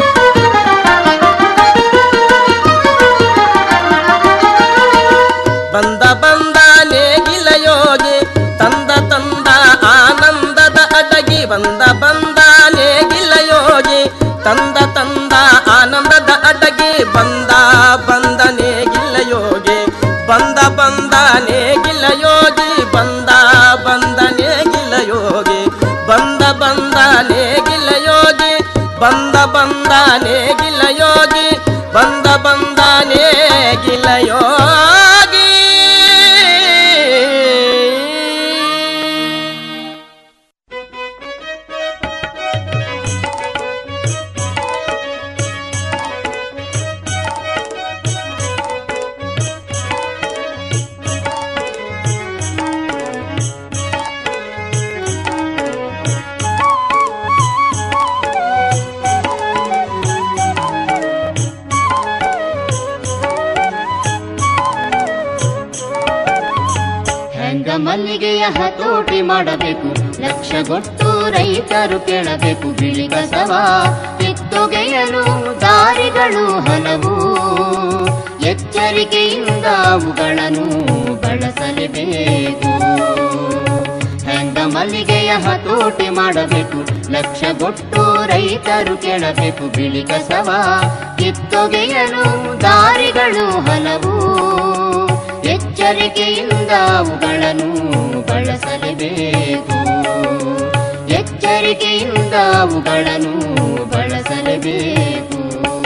ಬಂದ ಬಂದ ನೇಗಿಲ ಯೋಗಿ ತಂದ ತಂದ ಆನಂದದ ಅಡಗಿ ಬಂದ ಬಂದ ನೇಗಿಲ ಯೋಗಿ ತಂದ ತಂದ ಆನಂದದ ಅಡಗಿ ಬಂದ ಬಂದ ನೇಗಿಲ ಯೋಗಿ ಬಂದ ಬಂದ ನೇಗಿಲ ಯೋಗಿ ಬಂದ ಬಂದ ನೇಗಿಲ ಯೋಗಿ ಬಂದ ಬಂದ ನೇಗಿಲ ಯೋಗಿ ಬಂದ ಬಂದ ನೇಗಿಲ ಯೋಗಿ ಬಂದ ಬಂದ ನೇಗಿಲ ಯೋಗಿ ಹೆಂಗ ಮಲ್ಲಿಗೆಯ ಹತೋಟಿ ಮಾಡಬೇಕು ಲಕ್ಷಗೊಟ್ಟು ರೈತರು ಕೇಳಬೇಕು ಬಿಳಿ ಕಸವ ಕಿತ್ತೊಗೆಯಲು ದಾರಿಗಳು ಹಲವು ಎಚ್ಚರಿಕೆಯಿಂದ ಅವುಗಳನ್ನು ಬಳಸಲೇಬೇಕು ಹೆಂಗ ಮಲ್ಲಿಗೆಯ ಹತೋಟಿ ಮಾಡಬೇಕು ಲಕ್ಷಗೊಟ್ಟು ರೈತರು ಕೇಳಬೇಕು ಬಿಳಿ ಕಸವ ಕಿತ್ತೊಗೆಯಲು ದಾರಿಗಳು ಹಲವು ಎಚ್ಚರಿಕೆಯಿಂದ ಅವುಗಳನ್ನು ಬಳಸಲೇಬೇಕು ಎಚ್ಚರಿಕೆಯಿಂದ ಅವುಗಳನ್ನು ಬಳಸಲೇಬೇಕು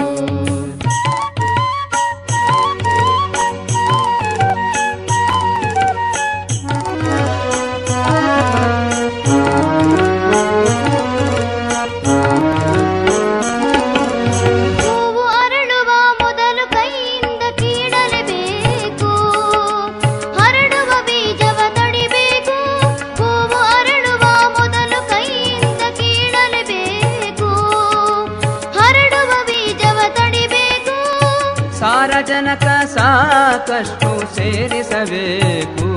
ಹೂವು ಅರಳುವ ಮೊದಲು ಕೈಯಿಂದ ಕೀಳಲೇಬೇಕು ಹರಡುವ ಬೀಜವ ತಡಿಬೇಕು ಹೂವು ಅರಳುವ ಮೊದಲು ಕೈಯಿಂದ ಕೀಳಲೇಬೇಕು ಹರಡುವ ಸಾಕಷ್ಟು ಸೇರಿಸಬೇಕು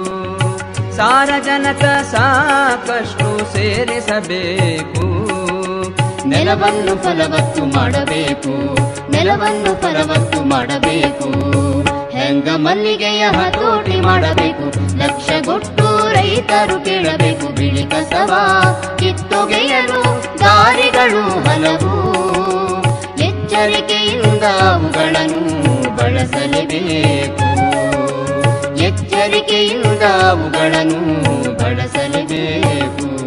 ಸಾರಜನಕ ಸಾಕಷ್ಟು ಸೇರಿಸಬೇಕು ನೆಲವನ್ನು ಫಲವತ್ತು ಮಾಡಬೇಕು ನೆಲವನ್ನು ಫಲವತ್ತು ಮಾಡಬೇಕು ಹೆಂಗ ಮಲ್ಲಿಗೆಯ ಹತೋಟಿ ಮಾಡಬೇಕು ಲಕ್ಷಗೊಟ್ಟು ರೈತರು ಕೇಳಬೇಕು ಬಿಳಿ ಕಸವ ಕಿತ್ತೊಗೆಯಲು ದಾರಿಗಳು ಹಲವು ಎಚ್ಚರಿಕೆಯಿಂದ ಅವುಗಳನ್ನು ಬಳಸಲೇಬೇಕು ಎಚ್ಚರಿಕೆಯಿಂದ ಅವುಗಳನ್ನು ಬಳಸಲೇಬೇಕು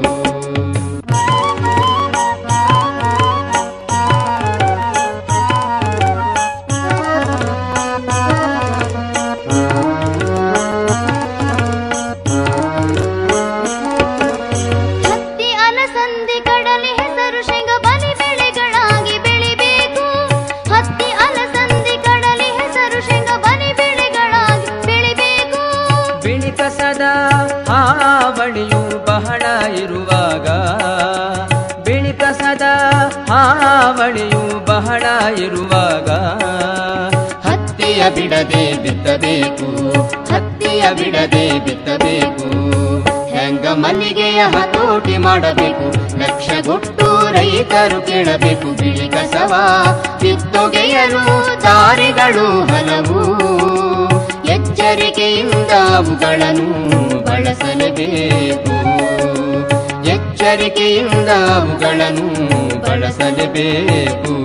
ಹತ್ತಿ ಅಲಸಂದಿ ಕಡಲೆ ಹೆಸರು ಶೇಂಗ ಬಲಿ ಬೆಳೆಗಳಾಗಿ ಬೆಳಿಬೇಕು ಹತ್ತಿ ಅಲಸಂದಿ ಕಡಲೆ ಹೆಸರು ಶೇಂಗ ಬಲಿ ಬೆಳೆಗಳಾಗಿ ಬೆಳಿಬೇಕು ಬಿಳಿ ಕಸದ ಹಾವಳಿಯು ಬಹಳ ಇರುವಾಗ ಬಿಳಿ ಕಸದ ಹಾವಳಿಯು ಬಹಳ ಇರುವಾಗ ಹತ್ತಿಯ ಬಿಡದೆ ಬಿತ್ತಬೇಕು ಹತ್ತಿಯ ಬಿಡದೆ ಬಿತ್ತಬೇಕು ಹೆಂಗ ಮಲ್ಲಿಗೆಯ ಹತೋಟಿ ಮಾಡಬೇಕು ಲಕ್ಷಗೊಟ್ಟು ರೈತರು ಕೇಳಬೇಕು ಬಿಳಿ ಕಸವ ಕಿತ್ತೊಗೆಯಲು ದಾರಿಗಳು ಹಲವು ಎಚ್ಚರಿಕೆಯಿಂದ ಅವುಗಳನ್ನು ಬಳಸಲೇಬೇಕು ಎಚ್ಚರಿಕೆಯಿಂದ ಅವುಗಳನ್ನು ಬಳಸಲೇಬೇಕು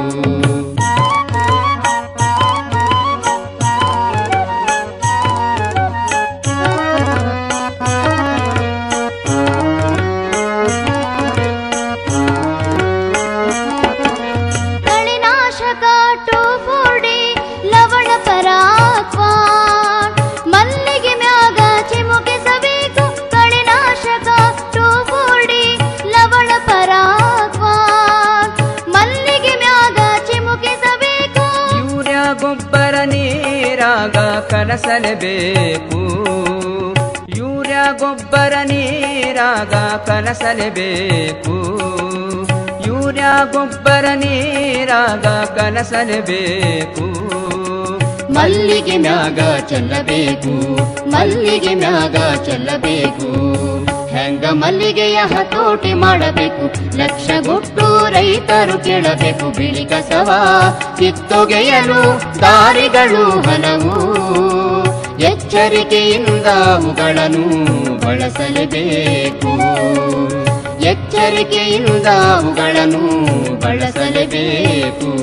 ಕಳೆನಾಶಕ ಟೋಫೋಡಿ ಲವಣ ಪರಾಕ್ವಾನ್ ಮಲ್ಲಿಗೆ ಮ್ಯಾಗ ಚಿಮುಕಿಸಬೇಕು ಕಳೆನಾಶಕ ಟೋಫೋಡಿ ಲವಣ ಪರಾಕ್ವಾನ್ ಮಲ್ಲಿಗೆ ಮ್ಯಾಗ ಚಿಮುಕಿಸಬೇಕು ಯೂರಿಯಾ ಗೊಬ್ಬರ ನೀರಾಗ ಕಲಸಲೇಬೇಕು ಯೂರಿಯಾ ಗೊಬ್ಬರ ನೀರಾಗ ಕಲಸಲೇಬೇಕು ಯೂರಿಯಾ ಗೊಬ್ಬರ ನೀರಾಗ ಕಲಸಲೇಬೇಕು ಮಲ್ಲಿಗೆ ಮ್ಯಾಗ ಚೆಲ್ಲಬೇಕು ಮಲ್ಲಿಗೆ ಮ್ಯಾಗ ಚೆಲ್ಲಬೇಕು ಹೆಂಗ ಮಲ್ಲಿಗೆಯ ಹತೋಟಿ ಮಾಡಬೇಕು ಲಕ್ಷಗೊಟ್ಟು ರೈತರು ಕೇಳಬೇಕು ಬಿಳಿ ಕಸವ ಕಿತ್ತೊಗೆಯಲು ದಾರಿಗಳು ಹಲವು ಎಚ್ಚರಿಕೆಯಿಂದ ಅವುಗಳನ್ನು ಬಳಸಲೇಬೇಕು ಎಚ್ಚರಿಕೆಯಿಂದ ಅವುಗಳನ್ನು ಬಳಸಲೇಬೇಕು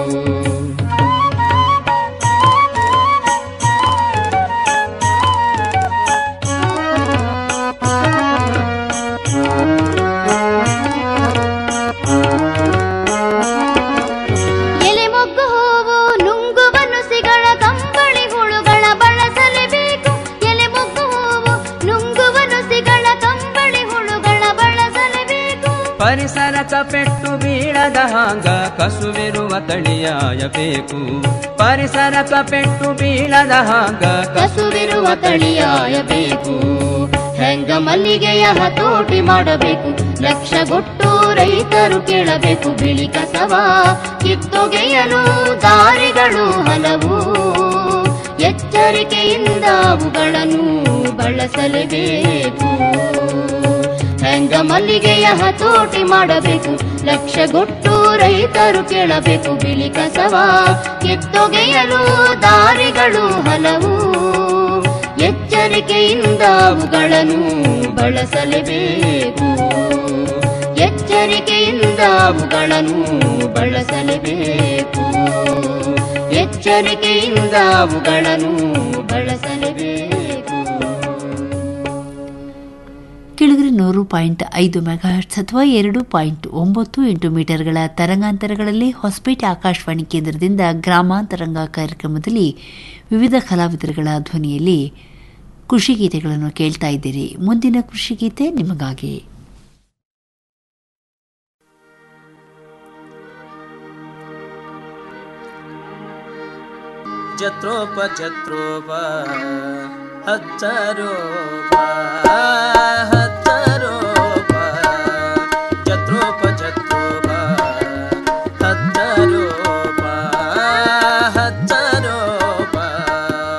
ಎಲೆ ಮೊಗ್ಗು ಹೂವು ನುಂಗುವ ನುಸಿಗಳ ಕಂಬಳಿ ಹುಳುಗಳ ಬಳಸಲೇಬೇಕು ಎಲೆ ಮೊಗ್ಗು ಹೂವು ನುಂಗುವ ನುಸಿಗಳ ಕಂಬಳಿ ಹುಳುಗಳ ಬಳಸಲೇಬೇಕು ಪರಿಸರಕ ಪೆಟ್ಟು ಬೀಳದ ಹಾಂಗ ಕಸುವಿರುವ ತಳಿಯಾಯಬೇಕು ಪರಿಸರಕ ಪೆಟ್ಟು ಬೀಳದ ಹಾಂಗ ಕಸುವಿರುವ ತಳಿಯಾಯಬೇಕು ಹೆಂಗ ಮಲ್ಲಿಗೆಯ ಹತೋಟಿ ಮಾಡಬೇಕು ಲಕ್ಷಗೊಟ್ಟು ರೈತರು ಕೇಳಬೇಕು ಬಿಳಿ ಕಸವ ಕಿತ್ತೊಗೆಯಲು ದಾರಿಗಳು ಹಲವು ಎಚ್ಚರಿಕೆಯಿಂದ ಅವುಗಳನ್ನು ಬಳಸಲೇಬೇಕು ಹೆಂಗ ಮಲ್ಲಿಗೆಯ ಹತೋಟಿ ಮಾಡಬೇಕು ಲಕ್ಷಗೊಟ್ಟು ರೈತರು ಕೇಳಬೇಕು ಬಿಳಿ ಕಸವ ಕಿತ್ತೊಗೆಯಲು ದಾರಿಗಳು ಹಲವು ಎಚ್ಚರಿಕೆಯಿಂದ ಅವುಗಳನ್ನು ಬಳಸಲೇಬೇಕು ಎಚ್ಚರಿಕೆಯಿಂದ ಅವುಗಳನ್ನು ಬಳಸಲೇಬೇಕು ಎಚ್ಚರಿಕೆಯಿಂದ ಅವುಗಳನ್ನು ಬಳಸಲೇಬೇಕು ಕೆಳಗರೆ ನೂರು ಪಾಯಿಂಟ್ ಐದು ಮೆಗಾಹರ್ಟ್ಸ್ ಅಥವಾ ಎರಡು ಪಾಯಿಂಟ್ ಒಂಬತ್ತು ಎಂಟು ಮೀಟರ್ಗಳ ತರಂಗಾಂತರಗಳಲ್ಲಿ ಹೊಸಪೇಟೆ ಆಕಾಶವಾಣಿ ಕೇಂದ್ರದಿಂದ ಗ್ರಾಮಾಂತರಂಗ ಕಾರ್ಯಕ್ರಮದಲ್ಲಿ ವಿವಿಧ ಕಲಾವಿದರುಗಳ ಧ್ವನಿಯಲ್ಲಿ ಕೃಷಿ ಗೀತೆಗಳನ್ನು ಕೇಳ್ತಾ ಇದ್ದೀರಿ ಮುಂದಿನ ಕೃಷಿ ಗೀತೆ ನಿಮಗಾಗಿ ಜತ್ರೋಪ ಜತ್ರೋಪ ಹಚ್ಚರೋಪ ಹಚ್ಚರೋಪ ಜತ್ರೋಪ ಜತ್ರೋಪ ಹಚ್ಚರೋಪ ಹಚ್ಚರೋಪ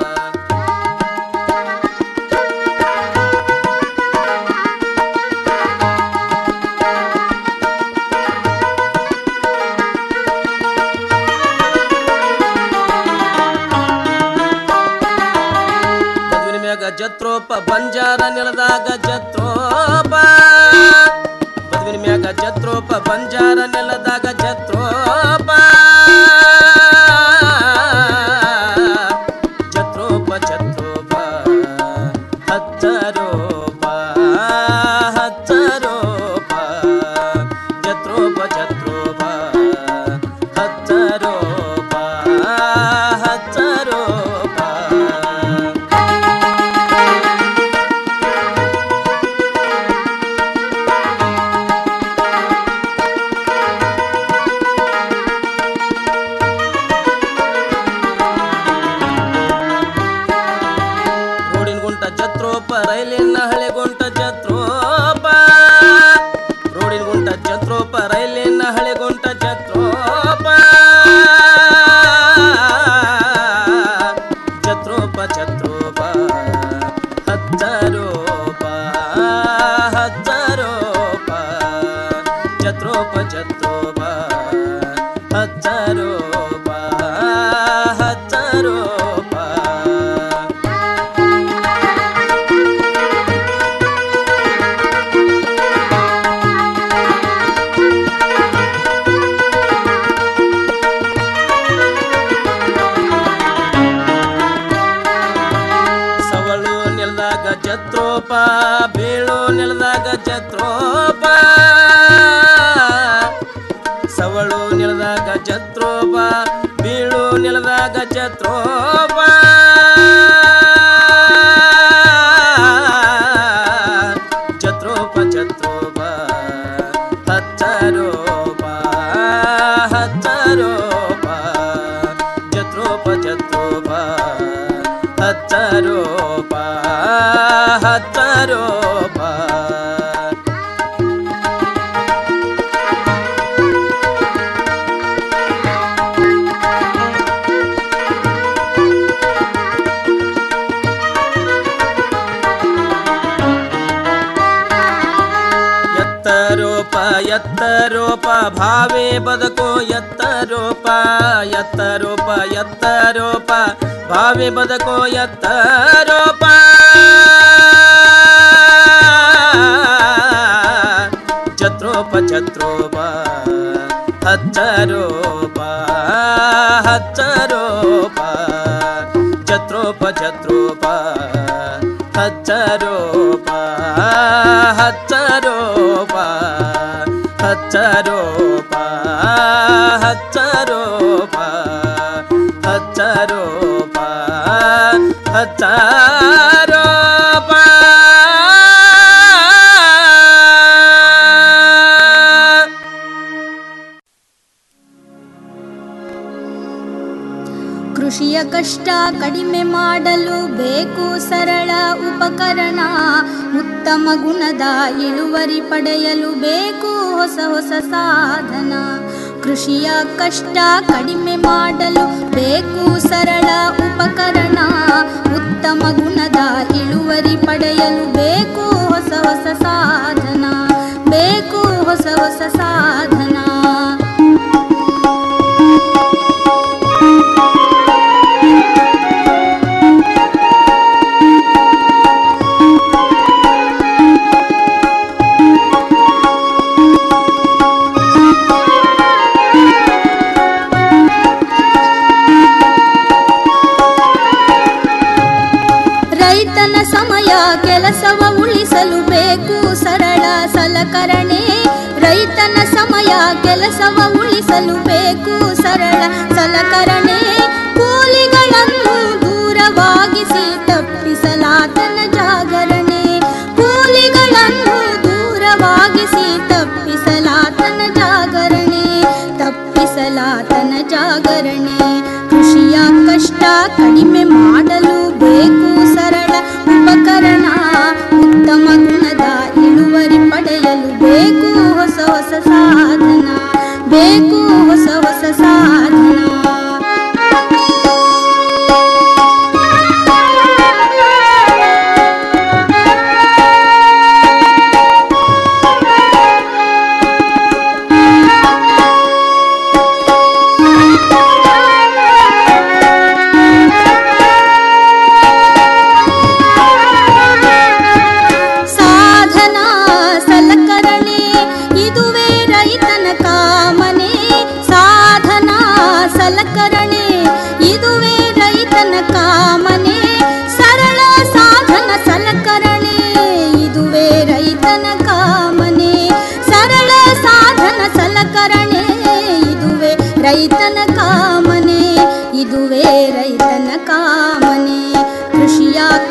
ಜತ್ರೋಪ ಬಂಜಾರ ನೆಲದಾಗ ಜತ್ರೋಪ ಬದುವಿನ ಮ್ಯಾಗ ಜತ್ರೋಪ ಬಂಜಾರ ನೆಲದಾಗ ಜತ್ರೋಪ ಜತ್ರೋಪ ಜತ್ರೋಪ ಹಚ್ಚರೋಪ ಹಚ್ಚರೋಪ ಜತ್ರೋಪ ಜತ್ರೋಪ ಹಚ್ಚರೋಪ ಹಚ್ಚರೋಪ ರೋಡಿನ ಗುಂಟ ಜತ್ರೋಪ ರೈಲಿನ ಹಳೆ ಗುಂಟ ಜತ್ರೋಪ ರೋಡಿನ ಗುಂಟ ಜತ್ರೋಪ ರೈಲಿನ ಹಳೆ ಗುಂಟ ಜತ್ರೋಪ ಜತ್ರೋಪ ಜತ್ರೋಪ ಹಚ್ಚರೋಪ ಹಚ್ಚರೋಪ ಜತ್ರೋಪ ಜತ್ರೋಪ ಹಚ್ಚರೋಪ ಹಚ್ಚರೋಪ ಸವಳು ನೆಲದಾಗ ಜತ್ರೋಪ ಬೀಳು ನೆಲದಾಗ ಜತ್ರೋಪ ಸವಳು ನೆಲದಾಗ ಜತ್ರೋಪ ಬೀಳು ನೆಲದಾಗ ಜತ್ರೋಪ ಜತ್ರೋಪ ಜತ್ರೋಪ ಹಚ್ಚರೋಪ ಹಚ್ಚರೋಪ ಜತ್ರೋಪ ಜತ್ರೋಪ ಹಚ್ಚರೋಪ ಹಚ್ಚರೋಪ ಎತ್ತರೋಪ ಎತ್ತರೋಪ ಭಾವೇ ಬದುಕು ಎತ್ತರೋಪ ಎತ್ತರೋಪ ಎತ್ತರೋಪ ಭಾವೇ ಬದುಕು ಎತ್ತರೋಪ ಛತ್ರೋಪ ಛತ್ರೋಪ ಹಚ್ಚರೋಪ ಹಚ್ಚರೋಪ ಛತ್ರೋಪ ಛತ್ರೋಪ ಹಚ್ಚರೋಪ ಹಚ್ಚರೋಪ ಹಚ್ಚರೋಪ ಹಚ್ಚರೋಪ ಹಚ್ಚರೋಪ ಹಚ್ಚರೋಪ ಕೃಷಿಯ ಕಷ್ಟ ಕಡಿಮೆ ಮಾಡಲು ಬೇಕು ಸರಳ ಉಪಕರಣ ಉತ್ತಮ ಗುಣದ ಇಳುವರಿ ಪಡೆಯಲು ಬೇಕು ಹೊಸ ಹೊಸ ಸಾಧನ ಕೃಷಿಯ ಕಷ್ಟ ಕಡಿಮೆ ಮಾಡಲು ಬೇಕು ಸರಳ ಉಪಕರಣ ಉತ್ತಮ ಗುಣದ ಇಳುವರಿ ಪಡೆಯಲು ಬೇಕು ಹೊಸ ಹೊಸ ಸಾಧನ ಬೇಕು ಹೊಸ ಹೊಸ ಸಾಧನ ರೈತನ ಸಮಯ ಕೆಲಸವ ಉಳಿಸಲು ಬೇಕು ಸರಳ ಸಲಕರಣೆ ರೈತನ ಸಮಯ ಕೆಲಸವ ಉಳಿಸಲು ಬೇಕು ಸರಳ ಸಲಕರಣೆ ಕೂಲಿಗಳನ್ನು ದೂರವಾಗಿಸಿ ತಪ್ಪಿಸಲಾತನ ಜಾಗರಣೆ ಕೂಲಿಗಳನ್ನು ದೂರವಾಗಿಸಿ ತಪ್ಪಿಸಲಾತನ ಜಾಗರಣೆ ತಪ್ಪಿಸಲಾತನ ಜಾಗರಣೆ ಕೃಷಿಯ ಕಷ್ಟ ಕಡಿಮೆ ಮಾಡಲು ಬೇಕು ಸರಳ ಉಪಕರಣ ಉತ್ತಮ ಗುಣದ ಇಳುವರಿ ಪಡೆಯಲು ಬೇಕು ಹೊಸ ಹೊಸ ಸಾಧನ ಬೇಕು ಹೊಸ ಹೊಸ ಸಾಧನ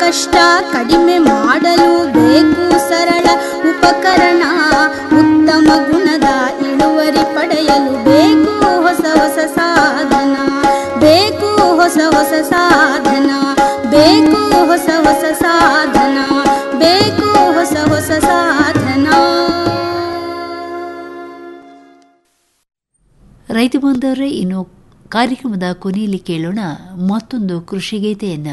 ಕಷ್ಟ ಕಡಿಮೆ ಮಾಡಲು ಬೇಕು ಸರಳ ಉಪಕರಣ ಉತ್ತಮ ಗುಣದ ಇಳುವರಿ ಪಡೆಯಲು ಬೇಕು ಹೊಸ ಹೊಸ ಸಾಧನ ಬೇಕು ಹೊಸ ಹೊಸ ಸಾಧನ ಬೇಕು ಹೊಸ ಹೊಸ ಸಾಧನ ಬೇಕು ಹೊಸ ಹೊಸ ಸಾಧನ ರೈತ ಬಾಂಧವರೇ ಇನ್ನು ಕಾರ್ಯಕ್ರಮದ ಕೊನೆಯಲ್ಲಿ ಕೇಳೋಣ ಮತ್ತೊಂದು ಕೃಷಿ ಗೀತೆಯನ್ನ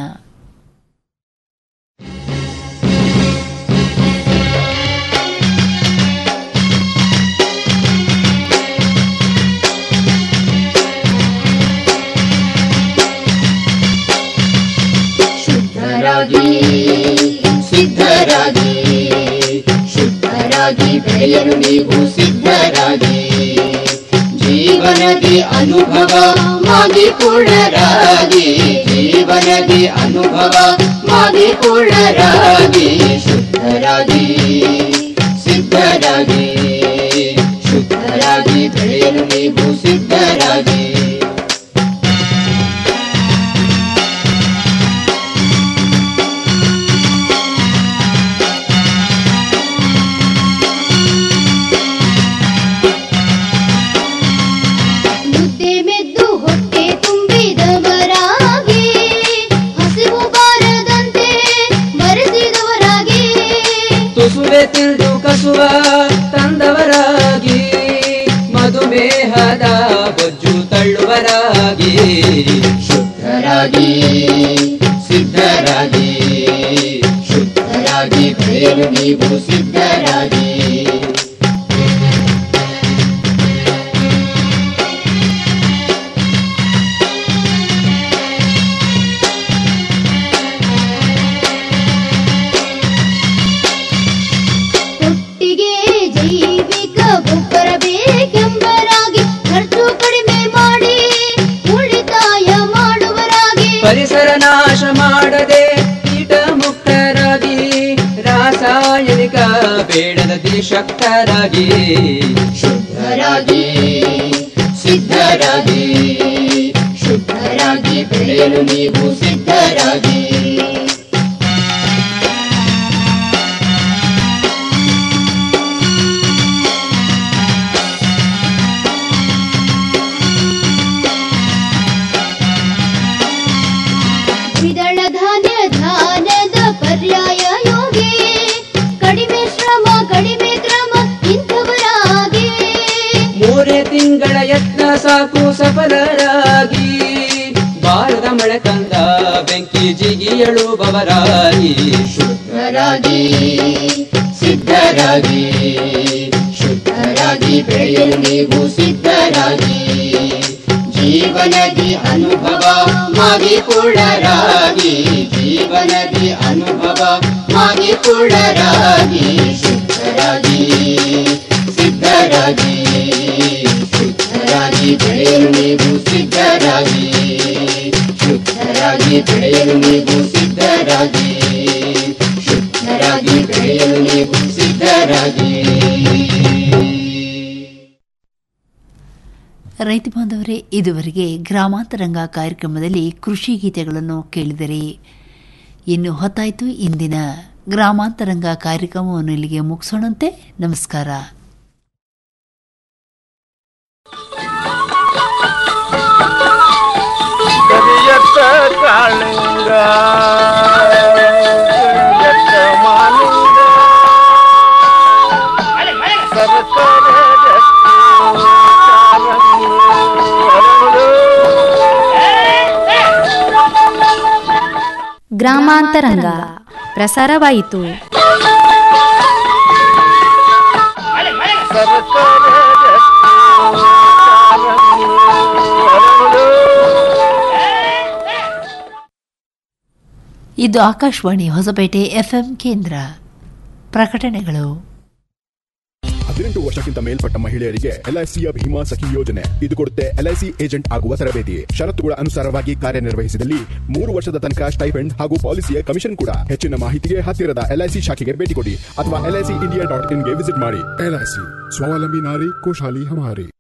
ಶುದ್ಧರಾಗಿ ಸಿದ್ಧರಾಗಿ ಶುದ್ಧರಾಗಿ ಬೆಳೆಯಲು ನೀವು ಸಿದ್ಧರಾಗಿ ಜೀವನದಿ ಅನುಭವ ಮಾಗಿಪೂರ್ಣರಾಗಿ ಜೀವನದಿ ಅನುಭವ ಮಾಗಿಪೂರ್ಣರಾಗಿ ಶುದ್ಧರಾಗಿ ಸಿದ್ಧರಾಗಿ ಶುದ್ಧರಾಗಿ ಬೆಳೆಯಲು ನೀವು ಸಿದ್ಧರಾಗಿ ಮುದ್ದೆ ಮೆದ್ದು ಹೊಟ್ಟೆ ತುಂಬಿದವರಾಗಿ ಹಸಿವು ಬಾರದಂತೆ ಬರೆಸಿದವರಾಗಿ ತುಸುವೆ ತಿಳಿದು ಕಸುವ ತಂದವರಾಗಿ ಮಧುಮೇಹದ ಬೊಜ್ಜು ತಳ್ಳುವರಾಗಿ ಶುದ್ಧರಾಗಿ ಸಿದ್ಧರಾಗಿ ಶುದ್ಧರಾಗಿ ಬೆಳೆಯಲು ನೀವು ಸಿದ್ಧರಾಗಿ ಒಟ್ಟಿಗೆ ಜೈವಿಕ ಗೊಬ್ಬರ ಬೇಕೆಂಬರಾಗಿ ಖರ್ಚು ಕಡಿಮೆ ಮಾಡಿ ಉಳಿತಾಯ ಮಾಡುವರಾಗಿ ಪರಿಸರ ನಾಶ ಮಾಡದೆ ಕೀಟ ಮುಕ್ತರಾಗಿ ರಾಸಾಯನಿಕ ಬೇಡದ ಶಕ್ತರಾಗಿ ಶುದ್ಧರಾಗಿ ಸಿದ್ಧರಾಗಿ ಶುದ್ಧರಾಗಿ ಬೆಳೆಯಲು ನೀವು ಸಿದ್ಧರಾಗಿ ದ್ವಿದಳ ಧಾನ್ಯ ಧಾನ್ಯದ ಪರ್ಯಾಯ ಯೋಗಿ ಕಡಿಮೆ ಶ್ರಮ ಕಡಿಮೆ ಕ್ರಮ ಇಂಥವರಾಗಿ ಮೂರೇ ತಿಂಗಳ ಯತ್ನ ಸಾಕು ಸಫಲರಾಗಿ ಬಾರದ ಮಳೆ ತಂದ ಬೆಂಕಿ ಜಿಗಿಯಳುವವರಾಗಿ ಶುದ್ಧರಾಗಿ ಸಿದ್ಧರಾಗಿ ಶುದ್ಧರಾಗಿ ಬೆಳೆಯಲು ನೀವು ಸಿದ್ಧರಾಗಿ ಜೀವನದಿ ಅನುಭವ ಮಾಗಿಪೂರ್ಣರಾಗಿ ಜೀವನದಿ ಅನುಭವ ಮಾಗಿಪೂರ್ಣರಾಗಿ ಶುದ್ಧರಾಗಿ ಸಿದ್ಧರಾಗಿ ಶುದ್ಧರಾಗಿ ಬೆಳೆಯಲು ನೀವು ಸಿದ್ಧರಾಗಿ ಶುದ್ಧರಾಗಿ ಬೆಳೆಯಲು ನೀವು ಸಿದ್ಧರಾಗಿ ಶುದ್ಧರಾಗಿ ಬೆಳೆಯಲು ನೀವು ಸಿದ್ಧರಾಗಿ ರೈತ ಬಾಂಧವರೇ ಇದುವರೆಗೆ ಗ್ರಾಮಾಂತರಂಗ ಕಾರ್ಯಕ್ರಮದಲ್ಲಿ ಕೃಷಿ ಗೀತೆಗಳನ್ನು ಕೇಳಿದರೆ ಇನ್ನು ಹೊತ್ತಾಯಿತು ಇಂದಿನ ಗ್ರಾಮಾಂತರಂಗ ಕಾರ್ಯಕ್ರಮವನ್ನು ಇಲ್ಲಿಗೆ ಮುಗಿಸೋಣಂತೆ ನಮಸ್ಕಾರ ಕರಿಯತ್ತ ಕಾಳಿಂಗ ಕರಿಯತ್ತ ಮಾಲಿಂಗ ಸರಸರ ರಕ್ತ ಕಾರಂಗಿ ಹರಳು. ಗ್ರಾಮಾಂತರಂಗ ಪ್ರಸಾರವಾಯಿತು ಸರಸರ ರಕ್ತ ಕಾರಂಗಿ ಹರಳು. ಇದು ಆಕಾಶವಾಣಿ ಹೊಸಪೇಟೆ ಎಫ್ಎಂ ಕೇಂದ್ರ ಪ್ರಕಟಣೆಗಳು ಹದಿನೆಂಟು ವರ್ಷಕ್ಕಿಂತ ಮೇಲ್ಪಟ್ಟ ಮಹಿಳೆಯರಿಗೆ ಎಲ್ಐಸಿಯ ಭೀಮಾ ಸಖಿ ಯೋಜನೆ ಇದು ಕೊಡುತ್ತೆ ಎಲ್ಐಸಿ ಏಜೆಂಟ್ ಆಗುವ ತರಬೇತಿ ಷರತ್ತುಗಳ ಅನುಸಾರವಾಗಿ ಕಾರ್ಯನಿರ್ವಹಿಸಿದಲ್ಲಿ ಮೂರು ವರ್ಷದ ತನಕ ಸ್ಟೈಫೆಂಡ್ ಹಾಗೂ ಪಾಲಿಸಿಯ ಕಮಿಷನ್ ಕೂಡ ಹೆಚ್ಚಿನ ಮಾಹಿತಿಗೆ ಹತ್ತಿರದ ಎಲ್ಐಸಿ ಶಾಖೆಗೆ ಭೇಟಿ ಕೊಡಿ ಅಥವಾ ಎಲ್ಐಸಿ ಇಂಡಿಯಾ ಡಾಟ್ ಇನ್ಗೆ ವಿಸಿಟ್ ಮಾಡಿ एल स्वावलंबी नारी खुशहाली हमारी